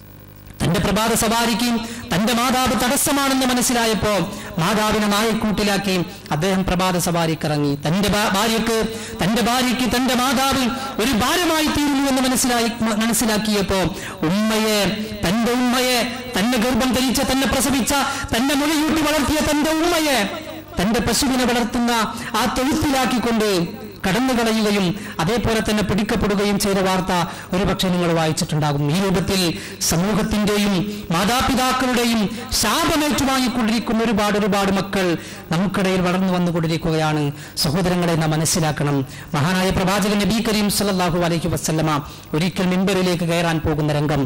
തന്റെ പ്രഭാത സവാരിക്ക് തന്റെ മാതാവ് തടസ്സമാണെന്ന് മനസ്സിലായപ്പോ മാതാവിനെ നായക്കൂട്ടിലാക്കി അദ്ദേഹം പ്രഭാത സവാരിക്കിറങ്ങി തന്റെ ഭാ- ഭാര്യക്ക് തന്റെ ഭാര്യയ്ക്ക് തന്റെ മാതാവ് ഒരു ഭാരമായി തീരുന്നു എന്ന് മനസ്സിലായി മ- മനസ്സിലാക്കിയപ്പോ ഉമ്മയെ തന്റെ ഉമ്മയെ തന്നെ ഗർഭം ധരിച്ച തന്നെ പ്രസവിച്ച തന്നെ മുലയൂട്ടി വളർത്തിയ തന്റെ ഉമ്മയെ തന്റെ പശുവിനെ വളർത്തുന്ന ആ തൊഴുത്തിലാക്കിക്കൊണ്ട് കടന്നുകളയുകയും അതേപോലെ തന്നെ പിടിക്കപ്പെടുകയും ചെയ്ത വാർത്ത ഒരുപക്ഷെ നിങ്ങൾ വായിച്ചിട്ടുണ്ടാകും ഈ രൂപത്തിൽ സമൂഹത്തിന്റെയും മാതാപിതാക്കളുടെയും ശാപമേറ്റു വാങ്ങിക്കൊണ്ടിരിക്കുന്ന ഒരുപാട് ഒരുപാട് മക്കൾ നമുക്കിടയിൽ വളർന്നു വന്നുകൊണ്ടിരിക്കുകയാണ് സഹോദരങ്ങളെ നാം മനസ്സിലാക്കണം മഹാനായ പ്രവാചകൻ നബി കരീം സല്ലല്ലാഹു അലൈഹി വസല്ലമ ഒരിക്കൽ മിമ്പറിലേക്ക് കയറാൻ പോകുന്ന രംഗം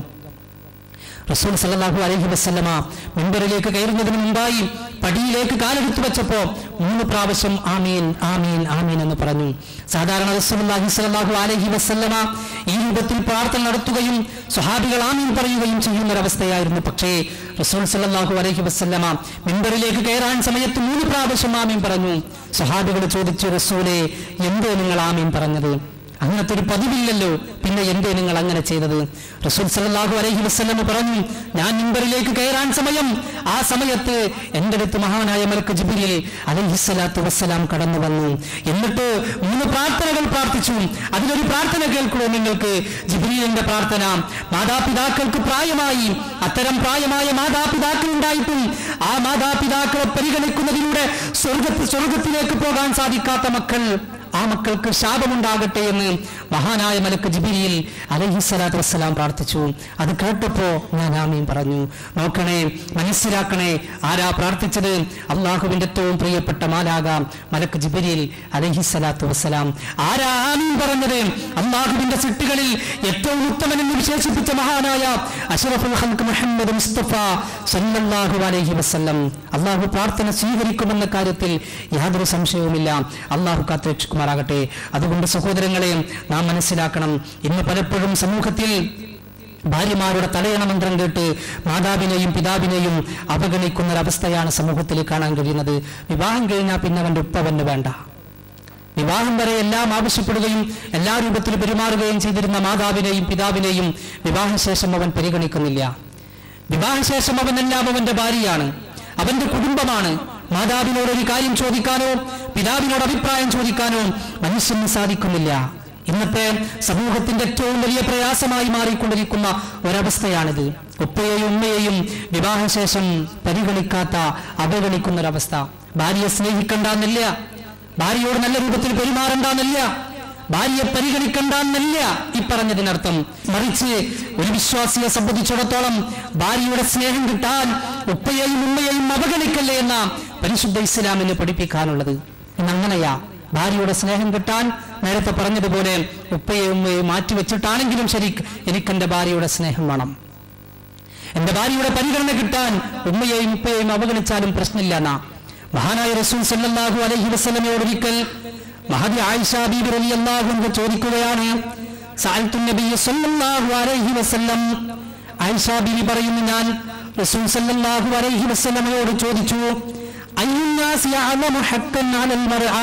റസൂൽ സല്ലല്ലാഹു അലൈഹി വസല്ലമ മിമ്പറിലേക്ക് കയറുന്നതിന് മുമ്പായി പടിയിലേക്ക് കാലെടുത്തു വെച്ചപ്പോ മൂന്ന് പ്രാവശ്യം ആമീൻ ആമീൻ ആമീൻ എന്ന് പറഞ്ഞു സാധാരണ റസൂലുള്ളാഹി സ്വല്ലല്ലാഹു അലൈഹി വസല്ലമ ഈ രൂപത്തിൽ പ്രാർത്ഥന നടത്തുകയും സ്വഹാബികൾ ആമീൻ പറയുകയും ചെയ്യുന്ന ഒരവസ്ഥയായിരുന്നു പക്ഷേ റസൂൽ സല്ലല്ലാഹു അലൈഹി വസല്ലമ മിമ്പറിലേക്ക് കയറാൻ സമയത്ത് മൂന്ന് പ്രാവശ്യം ആമീൻ പറഞ്ഞു സ്വഹാബികൾ ചോദിച്ചു റസൂലെ എന്തോ നിങ്ങൾ ആമീൻ പറഞ്ഞത് അങ്ങനത്തെ ഒരു പതിവില്ലല്ലോ പിന്നെ എന്തേ നിങ്ങൾ അങ്ങനെ ചെയ്തത് റസൂൽ സല്ലല്ലാഹു അലൈഹി വസല്ലം പറഞ്ഞു ഞാൻ മിമ്പറിലേക്ക് കയറാൻ സമയം ആ സമയത്ത് എൻ്റെ അടുത്ത് മഹാനായ മലക്ക് ജിബിരിൽ അലൈഹിസ്സലാത്തു വസ്സലാം കടന്നു വന്നു എന്നിട്ട് മൂന്ന് പ്രാർത്ഥനകൾ പ്രാർത്ഥിച്ചു അതിലൊരു പ്രാർത്ഥന കേൾക്കുമോ നിങ്ങൾക്ക് ജിബിരിലിന്റെ പ്രാർത്ഥന മാതാപിതാക്കൾക്ക് പ്രായമായി അത്തരം പ്രായമായ മാതാപിതാക്കൾ ഉണ്ടായിട്ടും ആ മാതാപിതാക്കളെ പരിഗണിക്കുന്നതിലൂടെ സ്വർഗത്ത് സ്വർഗത്തിലേക്ക് പോകാൻ സാധിക്കാത്ത മക്കൾ ആ മക്കൾക്ക് ശാപമുണ്ടാകട്ടെ എന്ന് മഹാനായ മലക്ക് ജിബിരിയിൽ അലഹിസ്സലാത്തു വസ്സലാം പ്രാർത്ഥിച്ചു അത് കേട്ടപ്പോ ഞാൻ ആമീൻ പറഞ്ഞു നോക്കണേ മനസ്സിലാക്കണേ ആരാ പ്രാർത്ഥിച്ചത് അള്ളാഹുവിന്റെ ഏറ്റവും പ്രിയപ്പെട്ട മാലാക മലക്ക് ജിബിരിയിൽ അലഹിസ്സലാത്തു വസ്സലാം ആരാ ആമീൻ പറഞ്ഞത് അള്ളാഹുവിന്റെ സിട്ടുകളിൽ ഏറ്റവും ഉത്തമനെന്ന് വിശേഷിപ്പിച്ച മഹാനായ അഷറഫുൽ ഹൽക്ക് മുഹമ്മദ് മുസ്തഫ സല്ലല്ലാഹു അലൈഹി വസല്ലം അള്ളാഹു പ്രാർത്ഥന സ്വീകരിക്കുമെന്ന കാര്യത്തിൽ യാതൊരു സംശയവുമില്ല അള്ളാഹു കാത്തുരക്ഷിക്കുമാറാകട്ടെ അതുകൊണ്ട് സഹോദരങ്ങളെ നാം മനസ്സിലാക്കണം ഇന്ന് പലപ്പോഴും സമൂഹത്തിൽ ഭാര്യമാരുടെ തലയണ മന്ത്രം കേട്ട് മാതാവിനെയും പിതാവിനെയും അവഗണിക്കുന്ന ഒരവസ്ഥയാണ് സമൂഹത്തിൽ കാണാൻ കഴിയുന്നത് വിവാഹം കഴിഞ്ഞാൽ പിന്നെ അവന്റെ ഉപ്പവന് വേണ്ട വിവാഹം വരെ എല്ലാം ആവശ്യപ്പെടുകയും എല്ലാ രൂപത്തിൽ പെരുമാറുകയും ചെയ്തിരുന്ന മാതാവിനെയും പിതാവിനെയും വിവാഹശേഷം അവൻ പരിഗണിക്കുന്നില്ല വിവാഹശേഷം അവനെല്ലാം അവന്റെ ഭാര്യയാണ് അവന്റെ കുടുംബമാണ് മാതാവിനോട് ഒരു കാര്യം ചോദിക്കാനോ പിതാവിനോട് അഭിപ്രായം ചോദിക്കാനോ മനുഷ്യന് സാധിക്കുന്നില്ല ഇന്നത്തെ സമൂഹത്തിന്റെ ഏറ്റവും വലിയ പ്രയാസമായി മാറിക്കൊണ്ടിരിക്കുന്ന ഒരവസ്ഥയാണിത് ഉപ്പയെയും ഉമ്മയെയും വിവാഹശേഷം പരിഗണിക്കാത്ത അവഗണിക്കുന്ന ഒരവസ്ഥ ഭാര്യയെ സ്നേഹിക്കണ്ടെന്നില്ല ഭാര്യയോട് നല്ല രൂപത്തിൽ പെരുമാറണ്ടെന്നില്ല ഭാര്യയെ പരിഗണിക്കണ്ട എന്നല്ല ഈ പറഞ്ഞതിനർത്ഥം മറിച്ച് ഒരു വിശ്വാസിയെ സംബന്ധിച്ചിടത്തോളം ഭാര്യയുടെ സ്നേഹം കിട്ടാൻ ഉപ്പയെയും ഉമ്മയെയും അവഗണിക്കല്ലേ എന്ന പരിശുദ്ധ ഇസ്ലാമിന് പഠിപ്പിക്കാനുള്ളത് ഇന്നങ്ങനെയാ ഭാര്യയുടെ സ്നേഹം കിട്ടാൻ നേരത്തെ പറഞ്ഞതുപോലെ ഉപ്പയെയും ഉമ്മയെയും മാറ്റിവെച്ചിട്ടാണെങ്കിലും ശരി എനിക്കെന്റെ ഭാര്യയുടെ സ്നേഹം വേണം എന്റെ ഭാര്യയുടെ പരിഗണന കിട്ടാൻ ഉമ്മയെയും ഉപ്പയെയും അവഗണിച്ചാലും പ്രശ്നമില്ല എന്നാ മഹാനായ റസൂൽ സല്ലല്ലാഹു അലൈഹി വസല്ലമയോട് ഒരിക്കൽ മഹദി ആയിഷ ബീബി റളിയല്ലാഹു അൻഹ ചോദിക്കുകയാണ് സഅൽതു നബിയ സല്ലല്ലാഹു അലൈഹി വസല്ലം ആയിഷ ബീബി പറയുന്നു ഞാൻ റസൂൽ സല്ലല്ലാഹു അലൈഹി വസല്ലമയോട് ചോദിച്ചു അയ്യുന്നാസി അഅലമു ഹഖ്കൻ അലൽ മർആ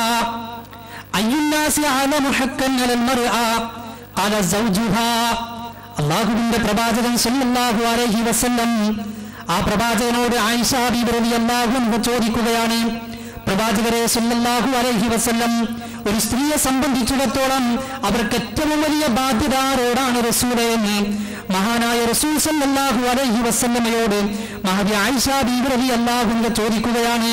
അയ്യുന്നാസി അഅലമു ഹഖ്കൻ അലൽ മർആ ഖാല സൗജുഹാ അള്ളാഹുവിന്റെ പ്രവാചകൻ സല്ലല്ലാഹു അലൈഹി വസല്ലം ആ പ്രവാചകനോട് ആയിഷ ബീബി റളിയല്ലാഹു അൻഹ ചോദിക്കുകയാണ് പ്രവാചകരെ സല്ലല്ലാഹു അലൈഹി വസല്ലം ഒരു സ്ത്രീയെ സംബന്ധിച്ചിടത്തോളം അവർക്ക് ഏറ്റവും വലിയ ബാധ്യത ആരോടാണ് റസൂലെ എന്ന് മഹാനായ റസൂൽ സല്ലല്ലാഹു അലൈഹി വസല്ലമയോട് മഹദി ആയിഷ ബീബി റളിയല്ലാഹു അൻഹ ചോദിക്കുകയാണ്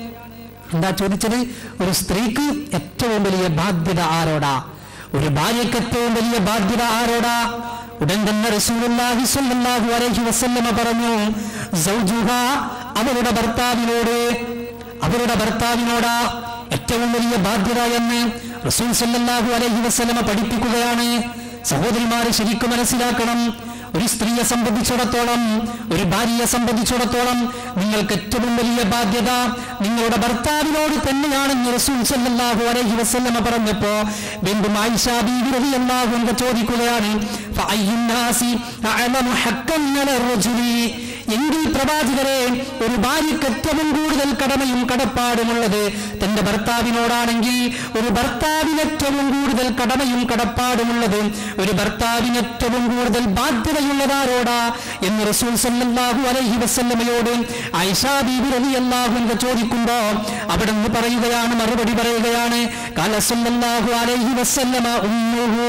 എന്താ ചോദിച്ചത് ഒരു സ്ത്രീക്ക് ഏറ്റവും വലിയ ബാധ്യത ആരോടാ ഒരു ഭാര്യയ്ക്ക് ഏറ്റവും വലിയ ബാധ്യത ആരോടാ ഉടൻ തന്നെ റസൂലുള്ളാഹി സ്വല്ലല്ലാഹു അലൈഹി വസല്ലമ പറഞ്ഞു സൗജുഹ അവരുടെ ഭർത്താവിനോട് അവരുടെ ഭർത്താവിനോടാ ഏറ്റവും വലിയ ബാധ്യത എന്ന് റസൂൽ സല്ലല്ലാഹു അലൈഹി വസല്ലമ പഠിപ്പിക്കുകയാണ് സഹോദരിമാരെ ശരിക്കും മനസ്സിലാക്കണം ഒരു സ്ത്രീയെ സംബന്ധിച്ചിടത്തോളം ഒരു ഭാര്യയെ സംബന്ധിച്ചിടത്തോളം നിങ്ങൾക്ക് ഏറ്റവും വലിയ ബാധ്യത നിങ്ങളുടെ ഭർത്താവിനോട് തന്നെയാണെന്ന് റസൂൽ സല്ലല്ലാഹു അലൈഹി വസല്ലമ പറഞ്ഞപ്പോ ബിന്ദു ആയിഷ ബീവി റളിയല്ലാഹു അൻഹ ചോദിക്കുകയാണ് ഫഅയ്യുന്നാസി അഅലമു ഹഖ്കൻ അലർ റജുലി എങ്കിൽ പ്രവാചകരെ ഒരു ഭാര്യയ്ക്ക് ഏറ്റവും കൂടുതൽ കടമയും കടപ്പാടുമുള്ളത് തന്റെ ഭർത്താവിനോടാണെങ്കിൽ ഒരു ഭർത്താവിന് ഏറ്റവും കൂടുതൽ കടമയും കടപ്പാടുമുള്ളത് ഒരു ഭർത്താവിന് ഏറ്റവും കൂടുതൽ ബാധ്യതയുള്ളതാരോടാ എന്ന് റസൂൽ സല്ലല്ലാഹു അലൈഹി വസല്ലമയോട് ഐഷാ ബീബി റളിയല്ലാഹു അൻഹ ചോദിക്കുമ്പോ അവിടെ നിന്ന് പറയുകയാണ് മറുപടി പറയുകയാണ് കാല സല്ലല്ലാഹു അലൈഹി വസല്ലമ ഉമ്മുഹു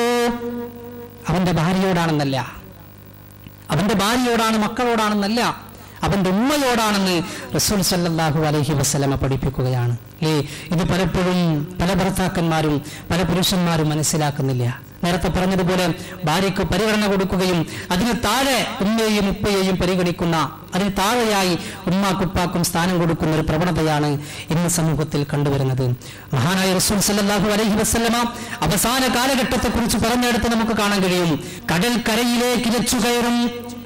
അവന്റെ ഭാര്യയോടാണെന്നല്ല അവന്റെ ഭാര്യയോടാണ് മക്കളോടാണെന്നല്ല അവന്റെ ഉമ്മയോടാണെന്ന് റസൂൽ സല്ലല്ലാഹു അലൈഹി വസല്ലമ പഠിപ്പിക്കുകയാണ് അല്ലേ ഇത് പലപ്പോഴും പല ഭർത്താക്കന്മാരും പല പുരുഷന്മാരും മനസ്സിലാക്കുന്നില്ല നേരത്തെ പറഞ്ഞതുപോലെ ഭാര്യയ്ക്ക് പരിഗണന കൊടുക്കുകയും അതിന് താഴെ ഉമ്മയെയും ഉപ്പയെയും പരിഗണിക്കുന്ന അതിന് താഴെയായി ഉമ്മാക്കുപ്പാക്കും സ്ഥാനം കൊടുക്കുന്ന ഒരു പ്രവണതയാണ് ഇന്ന് സമൂഹത്തിൽ കണ്ടുവരുന്നത് മഹാനായ റസൂൽ സല്ലല്ലാഹു അലൈഹി വസല്ലമ അവസാന കാലഘട്ടത്തെക്കുറിച്ച് പറഞ്ഞെടുത്ത് നമുക്ക് കാണാൻ കഴിയും കടൽ കരയിലേക്ക് ഇരച്ചു കയറും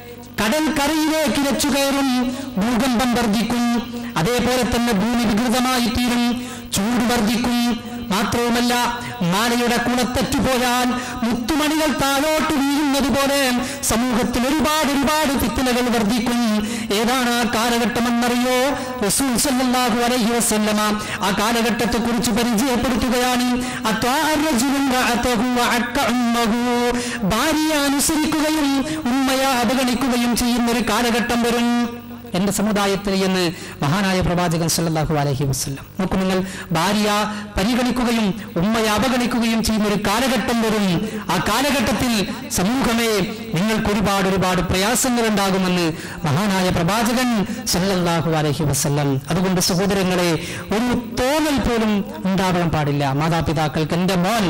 കടൽ കരയിലേക്ക് ഇരച്ചു കയറും ഭൂകമ്പം വർദ്ധിക്കും അതേപോലെ തന്നെ ഭൂമി വികൃതമായി തീരും ചൂട് വർദ്ധിക്കും മാത്രവുമല്ല മാലയുടെ കുളത്തറ്റു പോയാൽ മുത്തുമണികൾ താഴോട്ട് വീഴുന്നത് പോലെ സമൂഹത്തിൽ ഒരുപാട് ഒരുപാട് ഫിത്തനകൾ വർദ്ധിക്കും ഏതാണ് ആ കാലഘട്ടം എന്നറിയോ റസൂൽ സല്ലല്ലാഹു അലൈഹി വസല്ലമ ആ കാലഘട്ടത്തെ കുറിച്ച് പരിചയപ്പെടുത്തുകയാണ് അത്വാറജുലുൻ റഅതഹു വഅക്ക ഉമ്മഹു ഭാര്യയെ അനുസരിക്കുകയും ഉമ്മയെ അവഗണിക്കുകയും ചെയ്യുന്ന ഒരു കാലഘട്ടം വരും എന്റെ സമുദായത്തിൽ എന്ന് മഹാനായ പ്രവാചകൻ സല്ലല്ലാഹു അലൈഹി വസല്ലം നോക്കൂ നിങ്ങൾ ഭാര്യ പരിഗണിക്കുകയും ഉമ്മയെ അവഗണിക്കുകയും ചെയ്യുന്ന ഒരു കാലഘട്ടം വരും ആ കാലഘട്ടത്തിൽ സമൂഹമേ നിങ്ങൾക്ക് ഒരുപാട് ഒരുപാട് പ്രയാസങ്ങൾ ഉണ്ടാകുമെന്ന് മഹാനായ പ്രവാചകൻ സല്ലല്ലാഹു അലൈഹി വസല്ലം അതുകൊണ്ട് സഹോദരങ്ങളെ ഒരു തോന്നൽ പോലും ഉണ്ടാവാൻ പാടില്ല മാതാപിതാക്കൾക്ക് എന്റെ മോൻ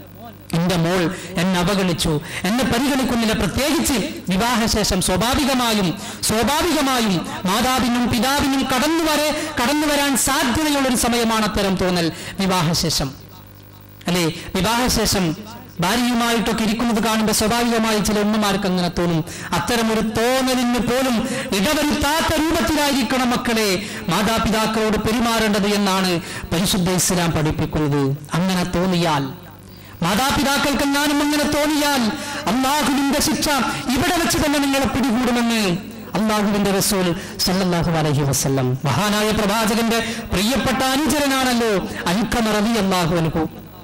എന്റെ മോൾ എന്നെ അവഗണിച്ചു എന്നെ പരിഗണിക്കുന്നില്ല പ്രത്യേകിച്ച് വിവാഹശേഷം സ്വാഭാവികമായും സ്വാഭാവികമായും മാതാവിനും പിതാവിനും കടന്നു വരെ കടന്നു വരാൻ സാധ്യതയുള്ള ഒരു സമയമാണ് അത്തരം തോന്നൽ വിവാഹശേഷം അല്ലെ വിവാഹശേഷം ഭാര്യയുമായിട്ടൊക്കെ ഇരിക്കുന്നത് കാണുമ്പോൾ സ്വാഭാവികമായി ചില ഉമ്മമാർക്ക് അങ്ങനെ തോന്നും അത്തരം ഒരു തോന്നലിന് പോലും ഇടവരുത്താത്ത രൂപത്തിലായിരിക്കണം മക്കളെ മാതാപിതാക്കളോട് പെരുമാറേണ്ടത് എന്നാണ് പരിശുദ്ധ ഇസ്ലാം പഠിപ്പിക്കുന്നത് അങ്ങനെ തോന്നിയാൽ മാതാപിതാക്കൾക്ക് ഞാനും അങ്ങനെ തോന്നിയാൽ അള്ളാഹുവിന്റെ ശിക്ഷ ഇവിടെ വെച്ച് തന്നെ നിങ്ങളെ പിടികൂടുമെന്ന് അള്ളാഹുവിന്റെ റസൂൽ സല്ലല്ലാഹു അലൈഹി വസല്ലം മഹാനായ പ്രവാചകന്റെ പ്രിയപ്പെട്ട അനുചരനാണല്ലോ അൽക്കമറലി അള്ളാഹു അനുഭവ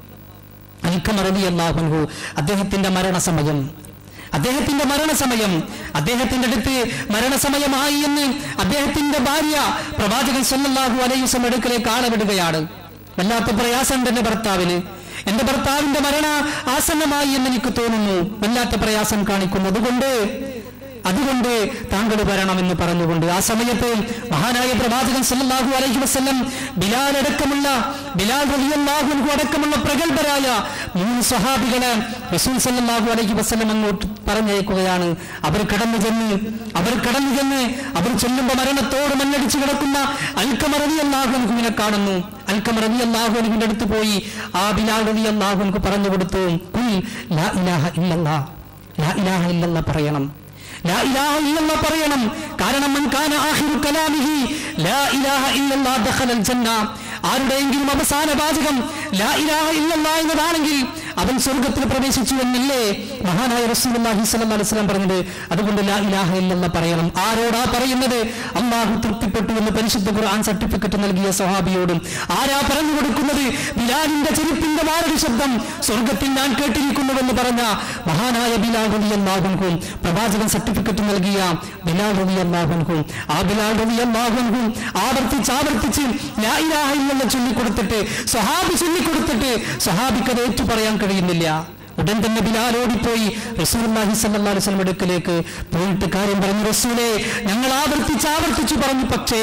അൽക്കമറലി അള്ളാഹുൻഹു അദ്ദേഹത്തിന്റെ മരണസമയം അദ്ദേഹത്തിന്റെ മരണസമയം അദ്ദേഹത്തിന്റെ അടുത്ത് മരണസമയമായി എന്ന് അദ്ദേഹത്തിന്റെ ഭാര്യ പ്രവാചകൻ സല്ലല്ലാഹു അലൈഹി വസല്ലം അടുക്കലേക്ക് ആളവിടുകയാണ് വല്ലാത്ത പ്രയാസമുണ്ട് എന്റെ ഭർത്താവിന് എന്റെ ഭർത്താവിന്റെ മരണ ആസന്നമായി എന്ന് എനിക്ക് തോന്നുന്നു വല്ലാത്ത പ്രയാസം കാണിക്കുന്നു അതുകൊണ്ട് അതുകൊണ്ട് താങ്കൾ വരണമെന്ന് പറഞ്ഞുകൊണ്ട് ആ സമയത്ത് മഹാനായ പ്രവാചകൻ സല്ലല്ലാഹു അലൈഹി വസല്ലം ബിലാൽ അടക്കമുള്ള ബിലാൽ റളിയല്ലാഹു അൻഹു അടക്കമുള്ള പ്രഗത്ഭരായ മൂന്ന് സ്വഹാബികളെ റസൂൽ സല്ലല്ലാഹു അലൈഹി വസല്ലം അങ്ങോട്ട് പറഞ്ഞയക്കുകയാണ് അവർ കടന്നു ചെന്ന് അവർ കടന്നു ചെന്ന് അവർ ചെല്ലുമ്പോൾ മരണത്തോട് മണ്ണടിച്ച് കിടക്കുന്ന അൽക്കമ റളിയല്ലാഹു അൻഹുവിനെ കാണുന്നു അൽക്കമ റളിയല്ലാഹു അൻഹുവിന്റെ അടുത്ത് പോയി ആ ബിലാൽ റളിയല്ലാഹു അൻഹു പറഞ്ഞു കൊടുത്തു കുൽ ലാ ഇലാഹ ഇല്ലല്ലാ ലാ ഇലാഹ ഇല്ലല്ലാ പറയണം ലാ ഇലാഹ ഇല്ലല്ലാ പറയണം കാരണം മൻ കാന ആഖിറു കലാമിഹി ലാ ഇലാഹ ഇല്ലല്ലാ ദഖലൽ ജന്ന ആരുടെയെങ്കിലും അവസാന വാചകം ലാ ഇലാഹ ഇല്ലല്ലാ എന്നതാണെങ്കിൽ അവൻ സ്വർഗത്തിൽ പ്രവേശിച്ചു എന്നല്ലേ മഹാനായ റസൂലുള്ളാഹി സ്വല്ലല്ലാഹു അലൈഹി വസല്ലം പറഞ്ഞത് അതുകൊണ്ട് ലാ ഇലാഹ ഇല്ലല്ലാ പറയണം ആരോടാ പറയുന്നത് അള്ളാഹു തൃപ്തിപ്പെട്ടു എന്ന് പരിശുദ്ധ ഖുർആൻ സർട്ടിഫിക്കറ്റ് നൽകിയ സ്വഹാബിയോടും ആരാ പറഞ്ഞു കൊടുക്കുന്നത് ബിലാലിന്റെ ചെരുപ്പിന്റെ മാരടി ശബ്ദം സ്വർഗത്തിൽ ഞാൻ കേട്ടിരിക്കുന്നുവെന്ന് പറഞ്ഞ മഹാനായ ബിലാൽ റളിയല്ലാഹുൻഹും പ്രവാചകൻ സർട്ടിഫിക്കറ്റ് നൽകിയ ബിലാൽ റളിയല്ലാഹുൻഹും ആ ബിലാൽ റളിയല്ലാഹുൻഹും ആവർത്തിച്ച് ആവർത്തിച്ച് ലാ ഇലാഹ ഇല്ലല്ലാ ചൊല്ലിക്കൊടുത്തിട്ട് സ്വഹാബി ചൊല്ലിക്കൊടുത്തിട്ട് സ്വഹാബിക്ക് അത് ഏറ്റു പറയാൻ കഴിയുന്നില്ല ഉടൻ തന്നെ ബിലാൽ ഓടിപ്പോയി റസൂലുള്ളാഹി സ്വല്ലല്ലാഹു അലൈഹി വസല്ലം അടുക്കലേക്ക് പോയിട്ട് കാര്യം പറഞ്ഞു റസൂലേ ഞങ്ങൾ ആവർത്തിച്ച് ആവർത്തിച്ചു പറഞ്ഞു പക്ഷേ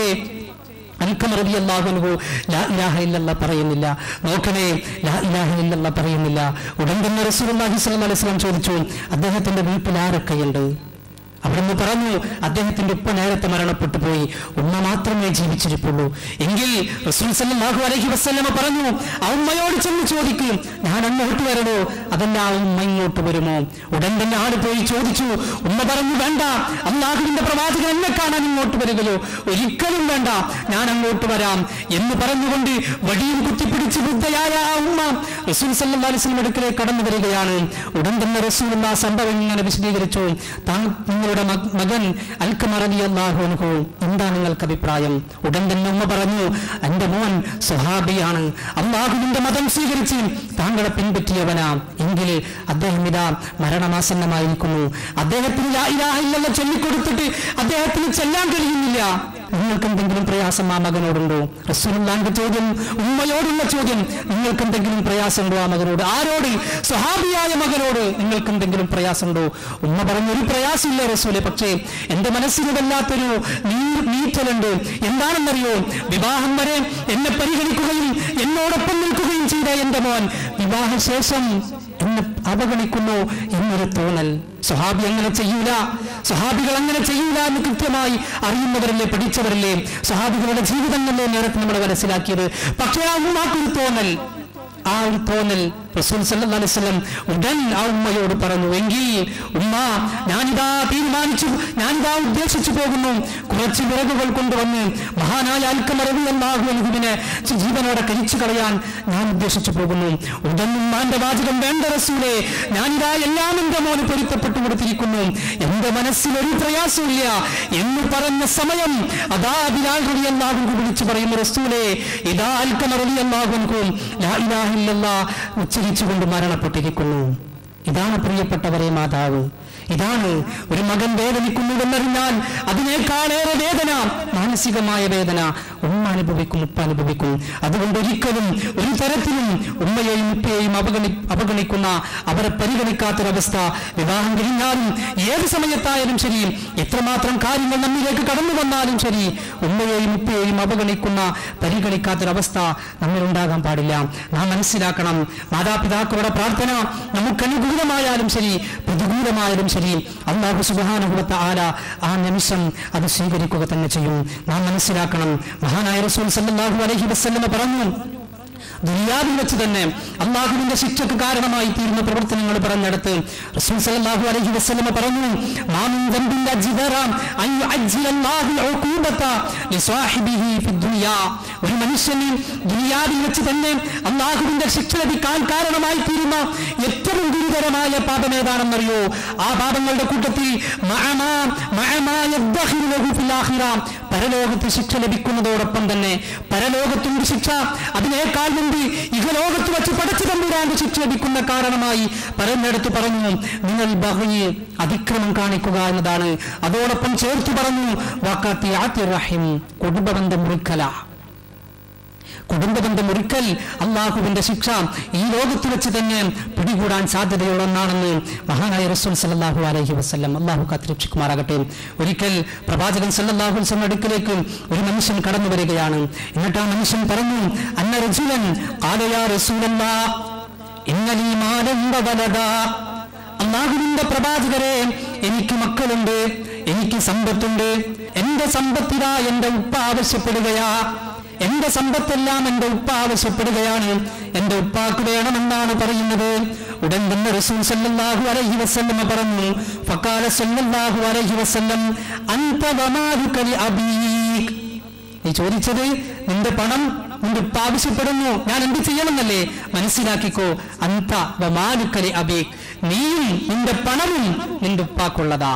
അൽക്കമറബിയല്ലാഹുൻഹു ലാ ഇലാഹ ഇല്ലല്ലാ പറയുന്നില്ല നോക്കണേ ലാ ഇലാഹ ഇല്ലല്ലാ പറയുന്നില്ല ഉടൻ തന്നെ റസൂലുള്ളാഹി സ്വല്ലല്ലാഹു അലൈഹി വസല്ലം ചോദിച്ചു അദ്ദേഹത്തിന്റെ വീട്ടിൽ ആരൊക്കെയുണ്ട് അവിടുന്ന് പറഞ്ഞു അദ്ദേഹത്തിന്റെ ഉപ്പ നേരത്തെ മരണപ്പെട്ടു പോയി ഉമ്മ മാത്രമേ ജീവിച്ചിരിപ്പുള്ളൂ എങ്കിൽ റസൂൽ സല്ലല്ലാഹു അലൈഹി വസല്ലമ പറഞ്ഞു ആ ഉമ്മയോട് ചെന്ന് ചോദിക്കും ഞാൻ അങ്ങോട്ട് വരണോ അതല്ല ആ ഉമ്മ ഇങ്ങോട്ട് വരുമോ ഉടൻ തന്നെ ആള് പോയി ചോദിച്ചു ഉമ്മ പറഞ്ഞു വേണ്ട അള്ളാഹുവിന്റെ പ്രവാചകൻ എന്നെ കാണാൻ ഇങ്ങോട്ട് വരികയോ ഒരിക്കലും വേണ്ട ഞാൻ അങ്ങോട്ട് വരാം എന്ന് പറഞ്ഞുകൊണ്ട് വടിയും കുത്തിപ്പിടിച്ച് വൃദ്ധയായ ആ ഉമ്മ റസൂൽ സല്ലല്ലാഹു അലൈഹി വസല്ലം അടുക്കലേക്ക് കടന്നു വരികയാണ് ഉടൻ തന്നെ റസൂൽ ആ സംഭവം ഇങ്ങനെ വിശദീകരിച്ചു താൻ നിങ്ങളുടെ മക- മകൻ അൽക്കമറബി അള്ളാഹുൻഹു എന്താ നിങ്ങൾക്ക് അഭിപ്രായം ഉടൻ തന്നെ ഉമ്മ പറഞ്ഞു എന്റെ മോൻ സുഹാബിയാണ് അള്ളാഹുവിന്റെ മതം സ്വീകരിച്ച് താങ്കളെ പിൻപറ്റിയവനാ എങ്കിൽ അദ്ദേഹം ഇതാ മരണമാസന്നമായിരിക്കുന്നു അദ്ദേഹത്തിന് ലാ ഇലാഹ ഇല്ലല്ലാ ചൊല്ലിക്കൊടുത്തിട്ട് അദ്ദേഹത്തിന് ചെല്ലാൻ കഴിയുന്നില്ല നിങ്ങൾക്ക് എന്തെങ്കിലും പ്രയാസം ആ മകനോടുണ്ടോ റസൂലുള്ളാന്റെ ചോദ്യം ഉമ്മയോടുള്ള ചോദ്യം നിങ്ങൾക്ക് എന്തെങ്കിലും പ്രയാസമുണ്ടോ ആ മകനോട് ആരോട് സ്വഹാബിയായ മകനോട് നിങ്ങൾക്ക് എന്തെങ്കിലും പ്രയാസമുണ്ടോ ഉമ്മ പറഞ്ഞു ഒരു പ്രയാസമില്ല റസൂലെ പക്ഷേ എന്റെ മനസ്സിന് വല്ലാത്തൊരു നീ- നീറ്റലുണ്ട് എന്താണെന്നറിയോ വിവാഹം വരെ എന്നെ പരിഗണിക്കുകയും എന്നോടൊപ്പം നിൽക്കുകയും ചെയ്ത എന്റെ മോൻ വിവാഹശേഷം എന്നെ അവഗണിക്കുന്നു എന്നൊരു തോന്നൽ സ്വഹാബി അങ്ങനെ ചെയ്യൂല സ്വഹാബികൾ അങ്ങനെ ചെയ്യൂല എന്ന് കൃത്യമായി അറിയുന്നവരല്ലേ പഠിച്ചവരല്ലേ സ്വഹാബികളുടെ ജീവിതം തന്നെ നേരത്തെ നമ്മൾ മനസ്സിലാക്കിയത് പക്ഷേ ആ ഉമ്മാക്കൊരു തോന്നൽ ആ ഒരു തോന്നൽ റസൂൽ സല്ലല്ലാഹു അലൈഹി വസല്ലം ഉടൻ ആ ഉമ്മയോട് പറഞ്ഞു എങ്കിൽ ഉമ്മ ഞാനിതാ തീരുമാനിച്ചു ഞാനിതാ ഉദ്ദേശിച്ചു പോകുന്നു കുറച്ച് വിറകുകൾ കൊണ്ടുവന്ന് മഹാനായ അൽക്കമറവി എന്നാഹു അനുഹുവിനെ ജീവനോടെ കരിച്ചു കളയാൻ ഞാൻ ഉദ്ദേശിച്ചു പോകുന്നു ഉടൻ ഉമ്മാന്റെ വാചകം വേണ്ട റസൂലെ ഞാനിതാ എല്ലാം എന്റെ മോന് പൊരുത്തപ്പെട്ടു കൊടുത്തിരിക്കുന്നു എന്റെ മനസ്സിൽ ഒരു പ്രയാസമില്ല എന്ന് പറഞ്ഞ സമയം അതാ ബിലാൽ റളി അള്ളാഹു വിളിച്ചു പറയുന്നു റസൂലെ ഇതാ അൽക്കമ റളി അള്ളാഹുൻകും ലാ ഇലാഹ ഇല്ലല്ലാ ഉച്ചരിച്ചുകൊണ്ട് മരണപ്പെട്ടിരിക്കുന്നു ഇതാണ് പ്രിയപ്പെട്ടവരെ മാതാവ് ഇതാണ് ഒരു മകൻ വേദനിക്കുന്നുവെന്നറിഞ്ഞാൽ അതിനേക്കാളേറെ വേദന മാനസികമായ വേദന ഉമ്മ അനുഭവിക്കും ഉപ്പ അനുഭവിക്കും അതുകൊണ്ട് ഒരിക്കലും ഒരു തരത്തിലും ഉമ്മയെയും ഉപ്പയെയും അവഗണി അവഗണിക്കുന്ന അവരെ പരിഗണിക്കാത്തൊരവസ്ഥ വിവാഹം കഴിഞ്ഞാലും ഏത് സമയത്തായാലും ശരി എത്രമാത്രം കാര്യങ്ങൾ നമ്മിലേക്ക് കടന്നു വന്നാലും ശരി ഉമ്മയെയും ഉപ്പയെയും അവഗണിക്കുന്ന പരിഗണിക്കാത്തൊരവസ്ഥ നമ്മിൽ ഉണ്ടാകാൻ പാടില്ല നാം മനസ്സിലാക്കണം മാതാപിതാക്കളുടെ പ്രാർത്ഥന നമുക്ക് അനുകൂലമായാലും ശരി പ്രതികൂലമായാലും ശരി അള്ളാഹു സുബാനുഭവത്ത ആല ആ നിമിഷം അത് സ്വീകരിക്കുക തന്നെ ചെയ്യും നാം മനസ്സിലാക്കണം മഹാനായ റസൂൽ സല്ലല്ലാഹു അലൈഹി വസല്ലമ പറഞ്ഞു ദുനിയാവിൽ വെച്ച് തന്നെ അള്ളാഹുവിന്റെ ശിക്ഷക്ക് കാരണമായി തീരുന്ന പ്രവർത്തനങ്ങൾ പറഞ്ഞെടുത്ത് റസൂൽ സല്ലല്ലാഹു അലൈഹി വസല്ലമ പറഞ്ഞു മാമിൻ ദംബിൻ അജ്ദറ അൻ യുഅജ്ജില അല്ലാഹു ഉഖൂബത ലിസാഹിബിഹി ഫി ദുനിയാ ഒരു മനുഷ്യന് ദുനിയാവിൽ വെച്ച് തന്നെ അള്ളാഹുവിന്റെ ശിക്ഷ ലഭിക്കാൻ കാരണമായി തീരുന്ന ഏറ്റവും ഗുരുതരമായ പാപം ഏതാണെന്നറിയോ ആ പാപങ്ങളുടെ കൂട്ടത്തിൽ മഅമാ മഅമാ യദ്ദഖിറു ലഹു ഫിൽ ആഖിറ പരലോകത്ത് ശിക്ഷ ലഭിക്കുന്നതോടൊപ്പം തന്നെ പരലോകത്തിന്റെ ശിക്ഷ അതിനേക്കാൾ മുമ്പ് ഇഹലോകത്ത് വെച്ച് പടച്ചു തമ്പുരാന്റെ ശിക്ഷ ലഭിക്കുന്ന കാരണമായി പറഞ്ഞെടുത്ത് പറഞ്ഞു നിങ്ങൾ ബഹയി അതിക്രമം കാണിക്കുക എന്നതാണ് അതോടൊപ്പം ചേർത്ത് പറഞ്ഞു വാക്കാത്തി ആത്തി റഹിം കുടുംബബന്ധം മുറിക്കല കുടുംബബന്ധം ഒരിക്കൽ അള്ളാഹുവിന്റെ ശിക്ഷ ഈ ലോകത്ത് വെച്ച് തന്നെ പിടികൂടാൻ സാധ്യതയുള്ള ഒന്നാണെന്ന് മഹാനായ റസൂൽ സല്ലല്ലാഹു അലൈഹി വസല്ലം അള്ളാഹു കാത്തിരക്ഷിക്കുമാറാകട്ടെ ഒരിക്കൽ പ്രവാചകൻ സല്ലല്ലാഹു അലൈഹി വസല്ലം അടുക്കിലേക്ക് ഒരു മനുഷ്യൻ കടന്നു വരികയാണ് എന്നിട്ട് ആ മനുഷ്യൻ പറഞ്ഞു അന്ന റജുലൻ ഖാല യാ റസൂലല്ലാ ഇന്നലീ മാലം വലദാ അള്ളാഹുവിന്റെ പ്രവാചകരെ എനിക്ക് മക്കളുണ്ട് എനിക്ക് സമ്പത്തുണ്ട് എന്റെ സമ്പത്തിതാ എന്റെ ഉപ്പ ആവശ്യപ്പെടുകയാ എന്റെ സമ്പത്തെല്ലാം എന്റെ ഉപ്പ ആവശ്യപ്പെടുകയാണ് എന്റെ ഉപ്പാക്ക് വേണമെന്നാണ് പറയുന്നത് ഉടൻ തന്നെ റസൂൽ സല്ലല്ലാഹു അലൈഹി വസല്ലം പറഞ്ഞു ഫഖാല സല്ലല്ലാഹു അലൈഹി വസല്ലം അൻത വമാലുക ലി അബീക് നീ ചോദിച്ചത് നിന്റെ പണം നിന്റെ ഉപ്പ ആവശ്യപ്പെടുന്നു ഞാൻ എന്ത് ചെയ്യണമെന്നല്ലേ മനസ്സിലാക്കിക്കോ അന്ത വമാലുക്കലി അബീക് നീയും നിന്റെ പണവും നിന്റെ ഉപ്പാക്കുള്ളതാ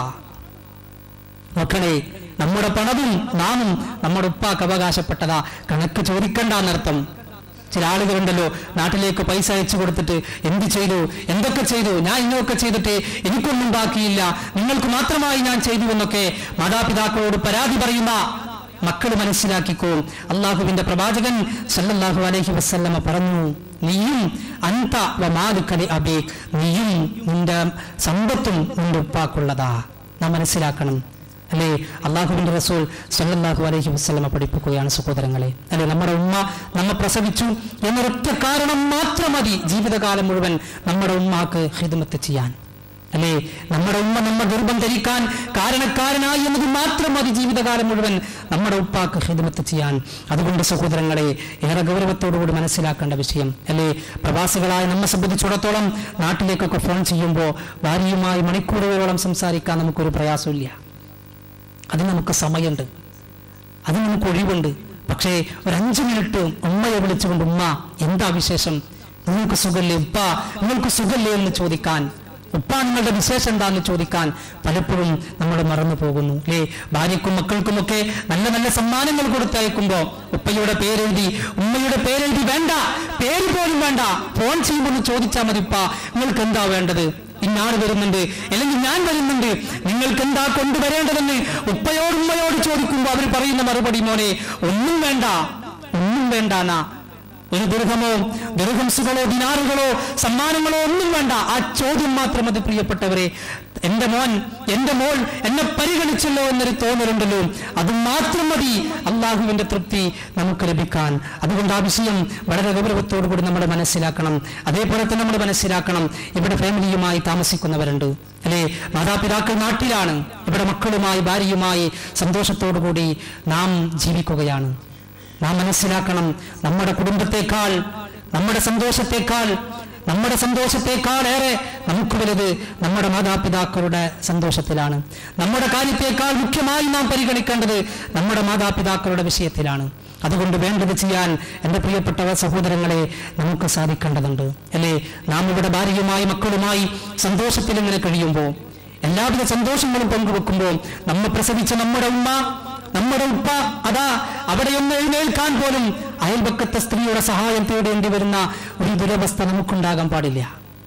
നോക്കണേ നമ്മുടെ പണവും നാമും നമ്മുടെ ഉപ്പാക്ക് അവകാശപ്പെട്ടതാ കണക്ക് ചോദിക്കണ്ട എന്നർത്ഥം ചില ആളുകളുണ്ടല്ലോ നാട്ടിലേക്ക് പൈസ അയച്ചു കൊടുത്തിട്ട് എന്ത് ചെയ്തു എന്തൊക്കെ ചെയ്തു ഞാൻ ഇന്നൊക്കെ ചെയ്തിട്ട് എനിക്കൊന്നും ബാക്കിയില്ല നിങ്ങൾക്ക് മാത്രമായി ഞാൻ ചെയ്തു എന്നൊക്കെ മാതാപിതാക്കളോട് പരാതി പറയുന്ന മക്കൾ മനസ്സിലാക്കിക്കോ അള്ളാഹുവിന്റെ പ്രവാചകൻ സല്ലല്ലാഹു അലൈഹി വസല്ലമ പറഞ്ഞു നീയും അന്ത വമാലുക്കലി അബീക് നീയും നിന്റെ സമ്പത്തും നിന്റെ ഉപ്പാക്കുള്ളതാ നാം മനസ്സിലാക്കണം അല്ലേ അള്ളാഹുവിന്റെ റസൂൽ സല്ലല്ലാഹു അലൈഹി വസല്ലമ പഠിപ്പിക്കുകയാണ് സഹോദരങ്ങളെ അല്ലെ നമ്മുടെ ഉമ്മ നമ്മെ പ്രസവിച്ചു എന്നൊരൊറ്റ കാരണം മാത്രം മതി ജീവിതകാലം മുഴുവൻ നമ്മുടെ ഉമ്മാക്ക് ഹിദ്മത്ത് ചെയ്യാൻ അല്ലേ നമ്മുടെ ഉമ്മ നമ്മെ ഗർഭം ധരിക്കാൻ കാരണക്കാരനായി എന്നത് മാത്രം മതി ജീവിതകാലം മുഴുവൻ നമ്മുടെ ഉപ്പാക്ക് ഹിദ്മത്ത് ചെയ്യാൻ അതുകൊണ്ട് സഹോദരങ്ങളെ ഏറെ ഗൗരവത്തോടുകൂടി മനസ്സിലാക്കേണ്ട വിഷയം അല്ലേ പ്രവാസികളായ നമ്മെ സംബന്ധിച്ചിടത്തോളം നാട്ടിലേക്കൊക്കെ ഫോൺ ചെയ്യുമ്പോൾ ഭാര്യയുമായി മണിക്കൂറുകളോളം സംസാരിക്കാൻ നമുക്കൊരു പ്രയാസമില്ല അതിന് നമുക്ക് സമയമുണ്ട് അതിന് നമുക്ക് ഒഴിവുണ്ട് പക്ഷേ ഒരു അഞ്ചു മിനിറ്റ് ഉമ്മയെ വിളിച്ചുകൊണ്ട് ഉമ്മ എന്താ വിശേഷം നിങ്ങൾക്ക് സുഖല്ലേ ഉപ്പ നിങ്ങൾക്ക് സുഖല്ലേ എന്ന് ചോദിക്കാൻ ഉപ്പ നിങ്ങളുടെ വിശേഷം എന്താന്ന് ചോദിക്കാൻ പലപ്പോഴും നമ്മൾ മറന്നു പോകുന്നു അല്ലേ ഭാര്യക്കും മക്കൾക്കുമൊക്കെ നല്ല നല്ല സമ്മാനങ്ങൾ കൊടുത്തയക്കുമ്പോ ഉപ്പയുടെ പേരെഴുതി ഉമ്മയുടെ പേരെഴുതി വേണ്ട പേര് പോലും വേണ്ട ഫോൺ ചെയ്യുമ്പോൾ ഒന്ന് ചോദിച്ചാൽ മതി ഉപ്പ നിങ്ങൾക്ക് എന്താ വേണ്ടത് ഇന്നാൾ വരുന്നുണ്ട് അല്ലെങ്കിൽ ഞാൻ വരുന്നുണ്ട് നിങ്ങൾക്ക് എന്താ കൊണ്ടുവരേണ്ടതെന്ന് ഉപ്പയോട് ഉമ്മയോട് ചോദിക്കുമ്പോൾ അവർ പറയുന്ന മറുപടി മോനെ ഒന്നും വേണ്ട ഒന്നും വേണ്ടാനാ ഒരു ദീർഘമോ ദീർഘംസുകളോ ദിനാറുകളോ സമ്മാനങ്ങളോ ഒന്നും വേണ്ട ആ ചോദ്യം മാത്രം മതി പ്രിയപ്പെട്ടവരെ എന്റെ മോൻ എന്റെ മോൾ എന്നെ പരിഗണിച്ചല്ലോ എന്നൊരു തോന്നലുണ്ടല്ലോ അത് മാത്രം മതി അള്ളാഹുവിന്റെ തൃപ്തി നമുക്ക് ലഭിക്കാൻ അതുകൊണ്ട് ആ വിഷയം വളരെ ഗൗരവത്തോടു കൂടി നമ്മൾ മനസ്സിലാക്കണം അതേപോലെ തന്നെ നമ്മൾ മനസ്സിലാക്കണം ഇവിടെ ഫാമിലിയുമായി താമസിക്കുന്നവരുണ്ട് അല്ലെ മാതാപിതാക്കൾ നാട്ടിലാണ് ഇവിടെ മക്കളുമായി ഭാര്യയുമായി സന്തോഷത്തോടു കൂടി നാം ജീവിക്കുകയാണ് നാം മനസ്സിലാക്കണം നമ്മുടെ കുടുംബത്തെക്കാൾ നമ്മുടെ സന്തോഷത്തെക്കാൾ നമ്മുടെ സന്തോഷത്തെക്കാൾ ഏറെ നമുക്ക് വലുത് നമ്മുടെ മാതാപിതാക്കളുടെ സന്തോഷത്തിലാണ് നമ്മുടെ കാര്യത്തേക്കാൾ മുഖ്യമായി നാം പരിഗണിക്കേണ്ടത് നമ്മുടെ മാതാപിതാക്കളുടെ വിഷയത്തിലാണ് അതുകൊണ്ട് വേണ്ടത് ചെയ്യാൻ എൻ്റെ പ്രിയപ്പെട്ട സഹോദരങ്ങളെ നമുക്ക് സാധിക്കേണ്ടതുണ്ട് അല്ലേ നാം ഇവിടെ ഭാര്യയുമായി മക്കളുമായി സന്തോഷത്തിൽ ഇങ്ങനെ കഴിയുമ്പോൾ എല്ലാവിധ സന്തോഷങ്ങളും പങ്കുവെക്കുമ്പോൾ നമ്മെ പ്രസവിച്ച നമ്മുടെ ഉമ്മ നമ്മുടെ ഉപ്പ അതാ അവിടെ ഒന്ന് എഴുന്നേൽക്കാൻ പോലും അയൽപക്കത്തെ സ്ത്രീയുടെ സഹായം തേടേണ്ടി വരുന്ന ഒരു ദുരവസ്ഥ നമുക്കുണ്ടാകാൻ പാടില്ല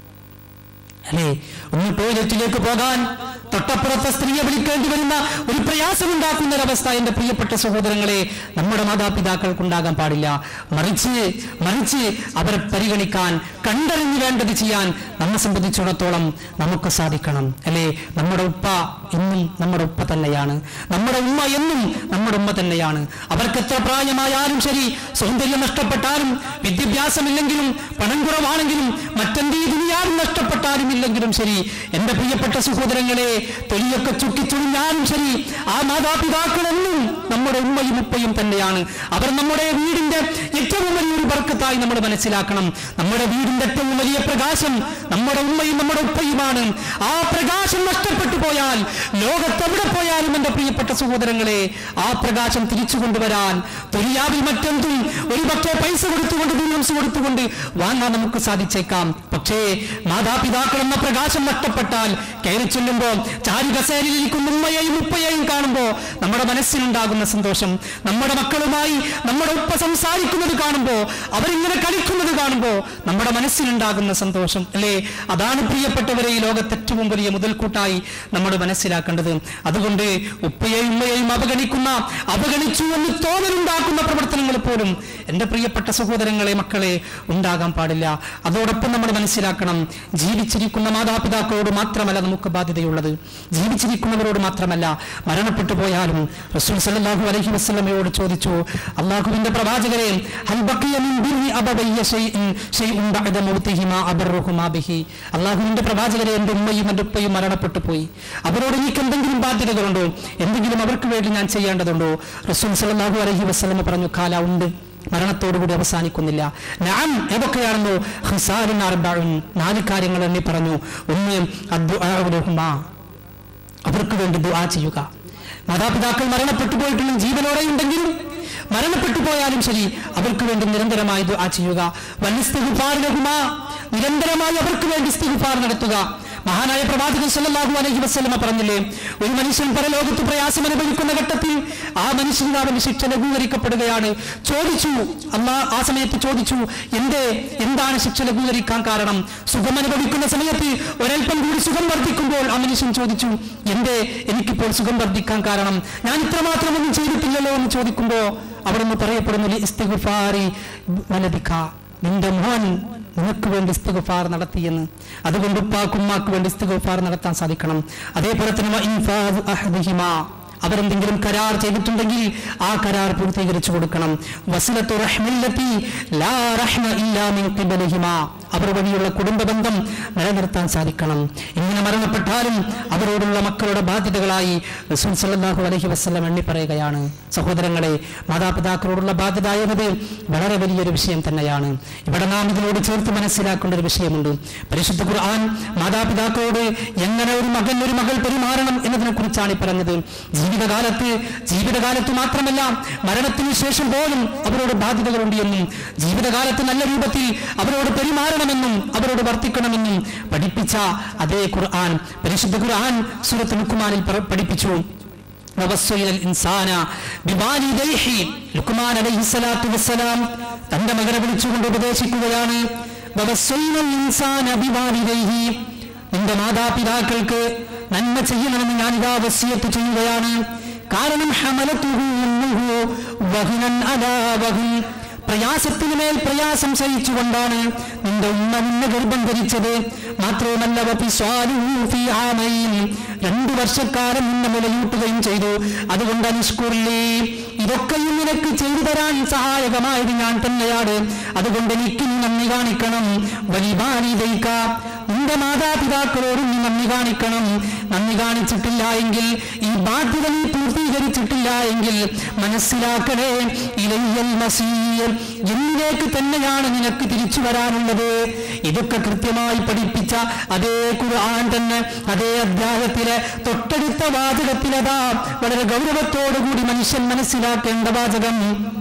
അല്ലേ ഒന്ന് ടോയ്ലറ്റിലേക്ക് പോകാൻ തൊട്ടപ്പുറത്തെ സ്ത്രീയെ വിളിക്കേണ്ടി വരുന്ന ഒരു പ്രയാസമുണ്ടാക്കുന്ന ഒരവസ്ഥ എന്റെ പ്രിയപ്പെട്ട സഹോദരങ്ങളെ നമ്മുടെ മാതാപിതാക്കൾക്കുണ്ടാകാൻ പാടില്ല മറിച്ച് മറിച്ച് അവരെ പരിഗണിക്കാൻ കണ്ടറിഞ്ഞ് വേണ്ടത് ചെയ്യാൻ നമ്മെ സംബന്ധിച്ചിടത്തോളം നമുക്ക് സാധിക്കണം അല്ലേ നമ്മുടെ ഉപ്പ എന്നും നമ്മുടെ ഉപ്പ തന്നെയാണ് നമ്മുടെ ഉമ്മ എന്നും നമ്മുടെ ഉമ്മ തന്നെയാണ് അവർക്ക് എത്ര പ്രായമായാലും ശരി സൗന്ദര്യം നഷ്ടപ്പെട്ടാലും വിദ്യാഭ്യാസമില്ലെങ്കിലും പണം കുറവാണെങ്കിലും മറ്റെന്തീ ദുനിയാവും നഷ്ടപ്പെട്ടാലും ഇല്ലെങ്കിലും ശരി എന്റെ പ്രിയപ്പെട്ട സഹോദരങ്ങളെ തൊലിയൊക്കെ ചുക്കിച്ചുളിഞ്ഞാലും ശരി ആ മാതാപിതാക്കളെന്നും നമ്മുടെ ഉമ്മയും ഉപ്പയും തന്നെയാണ് അവർ നമ്മുടെ വീടിന്റെ ഏറ്റവും വലിയൊരു ബർക്കത്തായി നമ്മൾ മനസ്സിലാക്കണം നമ്മുടെ വീടിന്റെ ഏറ്റവും വലിയ പ്രകാശം നമ്മുടെ ഉമ്മയും നമ്മുടെ ഉപ്പയുമാണ് ആ പ്രകാശം നഷ്ടപ്പെട്ടു പോയാൽ ലോകത്തെവിടെ പോയാലും എന്റെ പ്രിയപ്പെട്ട സഹോദരങ്ങളെ ആ പ്രകാശം തിരിച്ചു കൊണ്ടുവരാൻ ദുനിയാവിൽ മറ്റെന്തും ഒരു പക്ഷേ പൈസ കൊടുത്തുകൊണ്ട് ദുരിതംസ് കൊടുത്തുകൊണ്ട് വാങ്ങാൻ നമുക്ക് സാധിച്ചേക്കാം പക്ഷേ മാതാപിതാക്കൾ എന്ന പ്രകാശം നഷ്ടപ്പെട്ടാൽ കയറി ചെല്ലുമ്പോൾ ചാരി കസേരയിൽ ഇരിക്കുന്ന ഉമ്മയെയും ഉപ്പയെയും കാണുമ്പോൾ നമ്മുടെ മനസ്സിനുണ്ടാകുന്ന സന്തോഷം നമ്മുടെ മക്കളുമായി നമ്മുടെ ഉപ്പ സംസാരിക്കുന്നത് കാണുമ്പോൾ അവരിങ്ങനെ കളിക്കുന്നത് കാണുമ്പോൾ നമ്മുടെ മനസ്സിലുണ്ടാകുന്ന സന്തോഷം അല്ലേ അതാണ് പ്രിയപ്പെട്ടവരെ ഈ ലോകത്ത് ഏറ്റവും വലിയ മുതൽക്കൂട്ടായി നമ്മൾ മനസ്സിലാക്കേണ്ടത് അതുകൊണ്ട് ഉപ്പയെയും ഉമ്മയെയും അവഗണിക്കുന്ന അവഗണിച്ചു എന്ന് തോന്നലുണ്ടാക്കുന്ന പ്രവർത്തനങ്ങൾ പോലും എൻ്റെ പ്രിയപ്പെട്ട സഹോദരങ്ങളെ മക്കളെ ഉണ്ടാകാൻ പാടില്ല അതോടൊപ്പം നമ്മൾ മനസ്സിലാക്കണം ജീവിച്ചിരിക്കുന്ന മാതാപിതാക്കളോട് മാത്രമല്ല നമുക്ക് ബാധ്യതയുള്ളത് ജീവിച്ചിരിക്കുന്നവരോട് മാത്രമല്ല മരണപ്പെട്ടു പോയാലും റസൂൽ സല്ലല്ലാഹു അലൈഹി വസല്ലമയോട് ചോദിച്ചു അള്ളാഹുവിന്റെ പ്രവാചകരെ ഹൽ ബഖിയ മിൻ ബിർരി അബവയ്യ ശൈഇൻ ശൈഉൻ ബഅദ മൗതിഹിമാ അബർറുഹുമാ ബിഹി അള്ളാഹുവിന്റെ പ്രവാചകരെ എൻ്റെ ഉമ്മയും എൻ്റെ ഉപ്പയും മരണപ്പെട്ടു പോയി അവരോട് എനിക്ക് എന്തെങ്കിലും ബാധ്യതകളുണ്ടോ എന്തെങ്കിലും അവർക്ക് വേണ്ടി ഞാൻ ചെയ്യേണ്ടതുണ്ടോ റസൂൽ സല്ലല്ലാഹു അലൈഹി വസല്ലമ പറഞ്ഞു കാല ഉണ്ട് മരണത്തോടുകൂടി അവസാനിക്കുന്നില്ല ഞാൻ ഏതൊക്കെയാണെന്നോ ഹിസാലിൻ അർബഉൻ നാല് കാര്യങ്ങൾ എണ്ണി പറഞ്ഞു ഒന്ന് അദ്ദുആഉ ലഹുമാ അവർക്ക് വേണ്ടി ദുആ ചെയ്യുക മാതാപിതാക്കൾ മരണപ്പെട്ടു പോയിട്ടുള്ള ജീവനോടെ ഉണ്ടെങ്കിലും മരണപ്പെട്ടു പോയാലും ശരി അവർക്ക് വേണ്ടി നിരന്തരമായി ദുആ ചെയ്യുക വല്ലിസ്തിഗ്ഫാറിനഹുമാ നിരന്തരമായി അവർക്ക് വേണ്ടി ഇസ്തിഗ്ഫാർ നടത്തുക മഹാനായ പ്രവാചകൻ സല്ലല്ലാഹു അലൈഹി വസല്ലമ പറഞ്ഞില്ലേ ഒരു മനുഷ്യൻ പരലോകത്ത് പ്രയാസം അനുഭവിക്കുന്ന ഘട്ടത്തിൽ ആ മനുഷ്യന് അവന്റെ ശിക്ഷ ലഘൂകരിക്കപ്പെടുകയാണ് ചോദിച്ചു അല്ലാ ആ സമയത്ത് ചോദിച്ചു എന്തേ എന്താണ് ശിക്ഷ ലഘൂകരിക്കാൻ കാരണം സുഖം അനുഭവിക്കുന്ന സമയത്ത് ഒരൽപ്പം കൂടി സുഖം വർദ്ധിക്കുമ്പോൾ ആ മനുഷ്യൻ ചോദിച്ചു എന്തേ എനിക്കിപ്പോൾ സുഖം വർദ്ധിക്കാൻ കാരണം ഞാൻ ഇത്രമാത്രം ഒന്നും ചെയ്തിട്ടില്ലല്ലോ എന്ന് ചോദിക്കുമ്പോ അവിടെ നിന്ന് പറയപ്പെടുന്നു ഇസ്തിഗ്ഫാറി വലതിക്ക നിന്റെ മോൻ നിനക്ക് വേണ്ടി ഇസ്തിഗ്ഫാർ നടത്തിയെന്ന് അതുകൊണ്ട് ഉപ്പാക്കും ഉമ്മാക്ക് വേണ്ടി ഇസ്തിഗ്ഫാർ നടത്താൻ സാധിക്കണം അതേപോലെ തന്നെ വ ഇൻഫാദു അഹദിഹിമാ അവരെന്തെങ്കിലും കരാർ ചെയ്തിട്ടുണ്ടെങ്കിൽ ആ കരാർ പൂർത്തീകരിച്ചു കൊടുക്കണം വസലത്തു റഹ്മില്ലത്തി ലാ റഹ്മ ഇല്ലാ മിൻ ഖിബലിഹിമാ അവർ വഴിയുള്ള കുടുംബ ബന്ധം നിലനിർത്താൻ സാധിക്കണം ഇങ്ങനെ മരണപ്പെട്ടാലും അവരോടുള്ള മക്കളുടെ ബാധ്യതകളായി റസൂൽ സല്ലല്ലാഹു അലൈഹി വസല്ലം എണ്ണി പറയുകയാണ് സഹോദരങ്ങളെ മാതാപിതാക്കളോടുള്ള ബാധ്യത എന്നത് വളരെ വലിയൊരു വിഷയം തന്നെയാണ് ഇവിടെ നാം ഇതിനോട് ചേർത്ത് മനസ്സിലാക്കേണ്ട ഒരു വിഷയമുണ്ട് പരിശുദ്ധ ഖുർആൻ മാതാപിതാക്കളോട് എങ്ങനെ ഒരു മകൻ ഒരു മകൾ പെരുമാറണം എന്നതിനെ കുറിച്ചാണ് ഈ പറഞ്ഞത് ജീവിതകാലത്ത് ജീവിതകാലത്ത് മാത്രമല്ല മരണത്തിന് ശേഷം പോലും അവരോട് ബാധ്യതകളുണ്ട് എന്നും ജീവിതകാലത്ത് നല്ല രൂപത്തിൽ അവരോട് പെരുമാറണമെന്നും അവരോട് വർത്തിക്കണമെന്നും പഠിപ്പിച്ച അതേ ഖുർആൻ പരിശുദ്ധ ഖുർആൻ സൂറത്ത് ലുക്കുമാനിൽ പറ- പഠിപ്പിച്ചു വവസ്വയിലൽ ഇൻസാന ബിവാലിദൈഹി ലുക്മാൻ അലൈഹിസ്സലാത്തു വസ്സലാം തന്റെ മകനെ വിളിച്ചുകൊണ്ട് ഉപദേശിക്കുകയാണ് വവസ്വയിലൽ ഇൻസാന ബിവാലിദൈഹി നിന്റെ മാതാപിതാക്കൾക്ക് നന്മ ചെയ്യണമെന്ന് ഞാൻ ഇതാ വസിയത്ത് ചെയ്യുകയാണ് കാരണം ഹമലത്തുഹു ഉമ്മുഹു വഹ്നൻ അലാ വഹ്ൻ പ്രയാസത്തിനു മേൽ പ്രയാസം സഹിച്ചുകൊണ്ടാണ് നിന്റെ ഉമ്മ നിന്നെ ഗർഭം ധരിച്ചത് മാത്രവുമല്ല വഫിസ്വാലുഹു ഫീ ആമൈൻ. രണ്ടു വർഷക്കാലം നിന്നെ മുലയൂട്ടുകയും ചെയ്തു അതുകൊണ്ട് അനുഷ്കുർലി ഇതൊക്കെയും നിനക്ക് ചെയ്തു തരാൻ സഹായകമായത് ഞാൻ തന്നെയാണ് അതുകൊണ്ട് എനിക്ക് നീ നന്ദി കാണിക്കണം വലിബാനിതയ്ക്ക നിന്റെ മാതാപിതാക്കളോടും നീ നന്ദി കാണിക്കണം നന്ദി കാണിച്ചിട്ടില്ല എങ്കിൽ ഈ ബാധ്യത നീ പൂർത്തീകരിച്ചിട്ടില്ല എങ്കിൽ മനസ്സിലാക്കണേ ഇലയ്യൽ മസീർ എന്നിലേക്ക് തന്നെയാണ് നിനക്ക് തിരിച്ചു വരാനുള്ളത് ഇതൊക്കെ കൃത്യമായി പഠിപ്പിച്ച അതേ ഖുർആൻ തന്നെ അതേ അധ്യായത്തിലെ തൊട്ടടുത്ത വാചകത്തിലതാ വളരെ ഗൗരവത്തോടുകൂടി മനുഷ്യൻ മനസ്സിലാക്കേണ്ട വാചകം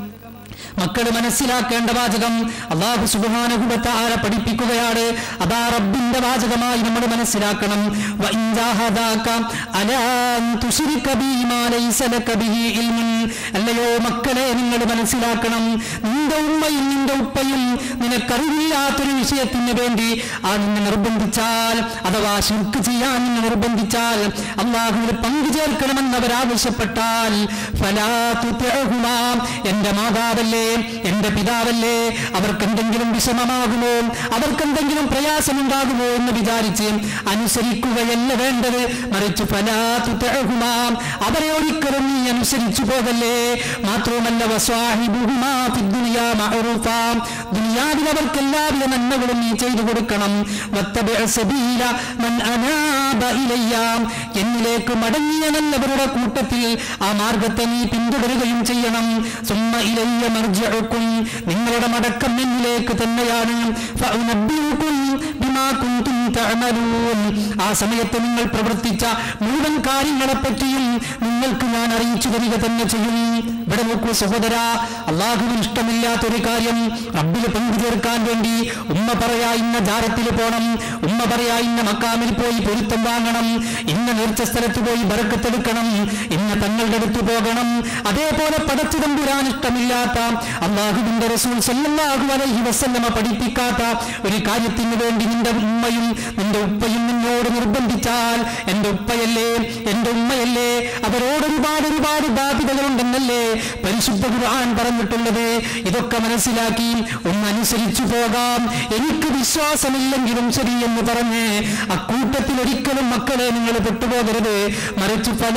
മക്കള് മനസ്സിലാക്കേണ്ട വാചകം അള്ളാഹു സുബാനുഭവത്താര പഠിപ്പിക്കുകയാണ് അതാ റബ്ബിന്റെ വാചകമായി നമ്മൾ മനസ്സിലാക്കണം വ ഇൻ ജാഹദാക അലാ അൻ തുശ്രിക ബി മാ ലൈസ ലക ബിഹി ഇൽമുൻ. അല്ലയോ മക്കളെ നിങ്ങൾ മനസ്സിലാക്കണം നിന്റെ ഉമ്മയും നിന്റെ ഉപ്പയും നിനക്കറിവില്ലാത്തൊരു വിഷയത്തിന് വേണ്ടി ആ നിന്നെ നിർബന്ധിച്ചാൽ അഥവാ ശുക്ക് ചെയ്യാൻ നിന്നെ നിർബന്ധിച്ചാൽ അള്ളാഹുവിന് പങ്കു ചേർക്കണമെന്ന് അവർ ആവശ്യപ്പെട്ടാൽ ഫലാ തുതിഅഹുമാ. എന്റെ മാതാവല്ലേ എന്റെ പിതാവല്ലേ അവർക്ക് എന്തെങ്കിലും വിഷമമാകുമോ അവർക്ക് എന്തെങ്കിലും പ്രയാസമുണ്ടാകുമോ എന്ന് വിചാരിച്ച് അനുസരിക്കുകയല്ല വേണ്ടത് മറിച്ച് ഫലാ തുതിഅഹുമാ. അവരെ ഒരിക്കലും നീ അനുസരിച്ചു പോകല്ലേ മാത്രവുമല്ല വസ്വാഹിബുഹുമാ ഫിദ്ദുനിയാ മഅറൂഫാ. ദുനിയാവിൽ അവർക്ക് എല്ലാവിധ നന്മകളും നീ ചെയ്തു കൊടുക്കണം വത്തബിഅ സബീല മൻ അനാബ ഇലയ്യ. എന്നിലേക്ക് മടങ്ങിയ നല്ലവരുടെ കൂട്ടത്തിൽ ആ മാർഗത്തെ നീ പിന്തുടരുകയും ചെയ്യണം സുമ്മ ഇലയ്യ മർജിഉക്കും നിങ്ങളുടെ മടക്കം എന്നിലേക്ക് തന്നെയാണ് ഫഉനബ്ബിഉക്കും ബിമാ കുന്തും തഅമലൂൻ ആ സമയത്ത് നിങ്ങൾ പ്രവർത്തിച്ച മുഴുവൻ കാര്യങ്ങളെ പറ്റിയും നിങ്ങൾക്ക് ഞാൻ അറിയിച്ചു തരിക തന്നെ ചെയ്യും ഇവിടെ നോക്കൂ സഹോദര അള്ളാഹുവിന് ഇഷ്ടമില്ലാത്തൊരു കാര്യം റബ്ബിൽ പങ്കു ചേർക്കാൻ വേണ്ടി ഉമ്മ പറയാ ഇന്ന ജാരത്തിൽ പോണം ഉമ്മ പറയാ ഇന്ന മക്കാമിൽ പോയി പൊരുത്തം വാങ്ങണം ഇന്ന നേർച്ച സ്ഥലത്ത് പോയി ബറക്കത്തെടുക്കണം ഇന്ന തങ്ങളുടെ അടുത്ത് പോകണം അതേപോലെ പടച്ചു തമ്പുരാൻ ഇഷ്ടമില്ലാത്ത അള്ളാഹുവിന്റെ റസൂൽ സല്ലല്ലാഹു അലൈഹി വസല്ലമ പഠിപ്പിക്കാത്ത ഒരു കാര്യത്തിന് വേണ്ടി നിന്റെ ഉമ്മയും നിന്റെ ഉപ്പയും നിന്നോട് നിർബന്ധിച്ചാൽ എന്റെ ഉപ്പയല്ലേ എന്റെ ഉമ്മയല്ലേ അവരോട് ഒരുപാട് ഒരുപാട് ബാധ്യതകളുണ്ടെന്നല്ലേ പരിശുദ്ധ ഖുർആൻ പറഞ്ഞിട്ടുള്ളത് ഇതൊക്കെ മനസ്സിലാക്കി ഒന്ന് അനുസരിച്ചു പോകാം എനിക്ക് വിശ്വാസമില്ലെങ്കിലും ശരി എന്ന് പറഞ്ഞ് അക്കൂട്ടത്തിൽ ഒരിക്കലും മക്കളെ നിങ്ങൾ പെട്ടുപോകരുത് മറിച്ച് പല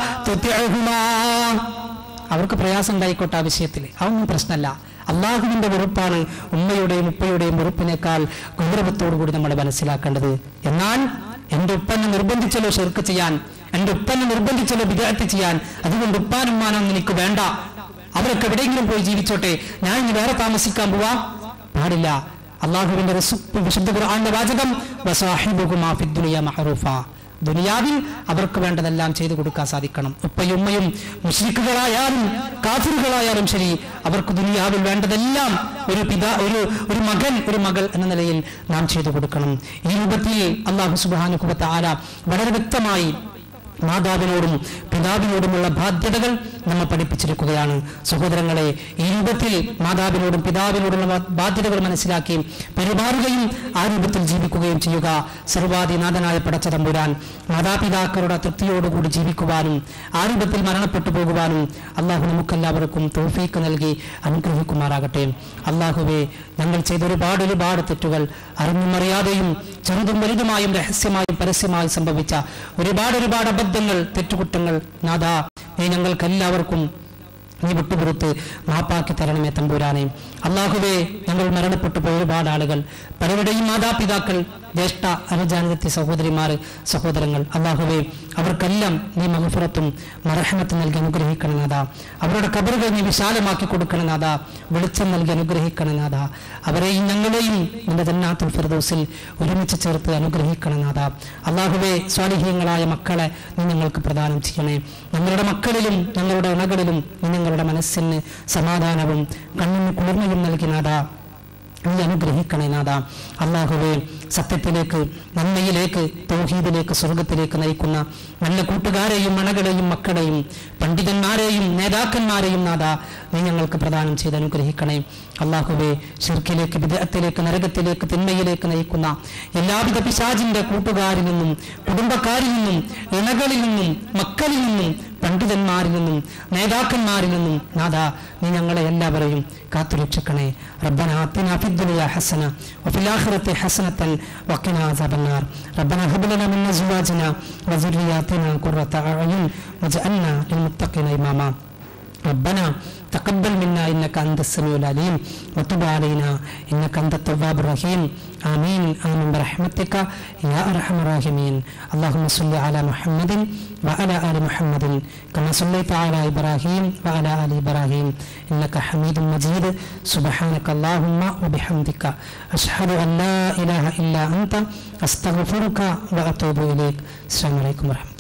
അവർക്ക് പ്രയാസം ഉണ്ടായിക്കോട്ടെ ആ വിഷയത്തിൽ അതൊന്നും പ്രശ്നമല്ല അള്ളാഹുവിന്റെ വെറുപ്പാണ് ഉമ്മയുടെയും ഉപ്പയുടെയും വെറുപ്പിനേക്കാൾ ഗൗരവത്തോടു കൂടി നമ്മൾ മനസ്സിലാക്കേണ്ടത് എന്നാൽ എന്റെ ഉപ്പനെ നിർബന്ധിച്ചല്ലോ ഷെർക്ക് ചെയ്യാൻ എന്റെ ഉപ്പനെ നിർബന്ധിച്ചല്ലോ വിദ്യാർത്ഥി ചെയ്യാൻ അതുകൊണ്ട് ഉപ്പാനുമ്മാനൊന്നും എനിക്ക് വേണ്ട അവരൊക്കെ എവിടെയെങ്കിലും പോയി ജീവിച്ചോട്ടെ ഞാൻ ഇനി വേറെ താമസിക്കാൻ പോവാ പാടില്ല അള്ളാഹുവിന്റെ റസൂ- വിശുദ്ധ ഖുർആന്റെ വാചകം വസാഹിബുഹുമാ ഫിദ്ദുനിയ മഅറൂഫ ദുനിയാവിൽ അവർക്ക് വേണ്ടതെല്ലാം ചെയ്തു കൊടുക്കാൻ സാധിക്കണം ഉപ്പയും ഉമ്മയും മുസ്ലിക്കുകളായാലും കാഫിറുകളായാലും ശരി അവർക്ക് ദുനിയാവിൽ വേണ്ടതെല്ലാം ഒരു പിതാ ഒരു ഒരു മകൻ ഒരു മകൾ എന്ന നിലയിൽ നാം ചെയ്തു കൊടുക്കണം ഈ രൂപത്തിൽ അള്ളാഹു സുബാനുക്കുബത്ത് ആല വളരെ വ്യക്തമായി മാതാവിനോടും പിതാവിനോടുമുള്ള ബാധ്യതകൾ നമ്മെ പഠിപ്പിച്ചിരിക്കുകയാണ് സഹോദരങ്ങളെ ഈ രൂപത്തിൽ മാതാവിനോടും പിതാവിനോടുള്ള ബാ- ബാധ്യതകൾ മനസ്സിലാക്കി പെരുമാറുകയും ആ രൂപത്തിൽ ജീവിക്കുകയും ചെയ്യുക സർവാധിനാഥനായ പടച്ച തമ്പുരാൻ മാതാപിതാക്കളുടെ തൃപ്തിയോടുകൂടി ജീവിക്കുവാനും ആ രൂപത്തിൽ മരണപ്പെട്ടു പോകുവാനും അള്ളാഹു നമുക്കെല്ലാവർക്കും തോഫീക്ക് നൽകി അനുഗ്രഹിക്കുമാറാകട്ടെ അള്ളാഹുവെ ഞങ്ങൾ ചെയ്ത ഒരുപാട് ഒരുപാട് തെറ്റുകൾ അറിഞ്ഞും അറിയാതെയും ചെറുതും വലുതുമായും രഹസ്യമായും പരസ്യമായും സംഭവിച്ച ഒരുപാട് ഒരുപാട് അബദ്ധങ്ങൾ തെറ്റുകുറ്റങ്ങൾ നാദാ നീ ഞങ്ങൾക്ക് എല്ലാവർക്കും നീ വിട്ടുപുറത്ത് മാപ്പാക്കി തരണമേ തമ്പൂരാനെ അള്ളാഹുവേ ഞങ്ങൾ മരണപ്പെട്ടു പോയ ഒരുപാട് ആളുകൾ പലരുടെയും മാതാപിതാക്കൾ ജ്യേഷ്ഠ അനുജാനത്തി സഹോദരിമാർ സഹോദരങ്ങൾ അള്ളാഹുവേ അവർക്കെല്ലാം നീ മഹഫുറത്തും മറഹമത്തും നൽകി അനുഗ്രഹിക്കണം നാഥ അവരുടെ കബറുകൾ നീ വിശാലമാക്കി കൊടുക്കണം നാഥ വെളിച്ചം നൽകി അനുഗ്രഹിക്കണം നാഥ അവരെയും ഞങ്ങളെയും നിന്റെ ജന്നാത്തുൽ ഫിർദൗസിൽ ഒരുമിച്ച് ചേർത്ത് അനുഗ്രഹിക്കണം നാഥ അള്ളാഹുവേ സ്വാലിഹീയങ്ങളായ മക്കളെ നീ ഞങ്ങൾക്ക് പ്രദാനം ചെയ്യണേ ഞങ്ങളുടെ മക്കളിലും ഞങ്ങളുടെ ഇണകളിലും നീ ഞങ്ങളുടെ മനസ്സിന് സമാധാനവും കണ്ണിന് കുളിർമയും നൽകി നാഥ നീ അനുഗ്രഹിക്കണേ നാഥ അള്ളാഹുവേ സത്യത്തിലേക്ക് നന്മയിലേക്ക് തൗഹീദിലേക്ക് സ്വർഗത്തിലേക്ക് നയിക്കുന്ന നല്ല കൂട്ടുകാരെയും മണകളെയും മക്കളെയും പണ്ഡിതന്മാരെയും നേതാക്കന്മാരെയും നാഥ നീ ഞങ്ങൾക്ക് പ്രദാനം ചെയ്ത് അനുഗ്രഹിക്കണേ അള്ളാഹുവേ ഷിർക്കിലേക്ക് വിദേഹത്തിലേക്ക് നരകത്തിലേക്ക് തിന്മയിലേക്ക് നയിക്കുന്ന എല്ലാവിധ പിശാചിന്റെ കൂട്ടുകാരിൽ നിന്നും കുടുംബക്കാരിൽ നിന്നും ഇണകളിൽ നിന്നും മക്കളിൽ നിന്നും പണ്ഡിതന്മാരിൽ നിന്നും നേതാക്കന്മാരിൽ നിന്നും നാഥ നീ ഞങ്ങളെ എല്ലാവരെയും കാത്തുരക്ഷിക്കണേ ربنا آتنا في الدنيا حسنة وفي الآخرة حسنة وقنا عذاب النار ربنا هب لنا من أزواجنا وذرياتنا قرة أعين واجعلنا للمتقين إماما ربنا تقبل منا انك انت السميع العليم وتب علينا انك انت التواب الرحيم امين امين برحمتك يا ارحم الراحمين اللهم صل على محمد وعلى ال محمد كما صليت على ابراهيم وعلى ال ابراهيم انك حميد مجيد سبحانك اللهم وبحمدك اشهد ان لا اله الا انت استغفرك واتوب اليك السلام عليكم ورحمه الله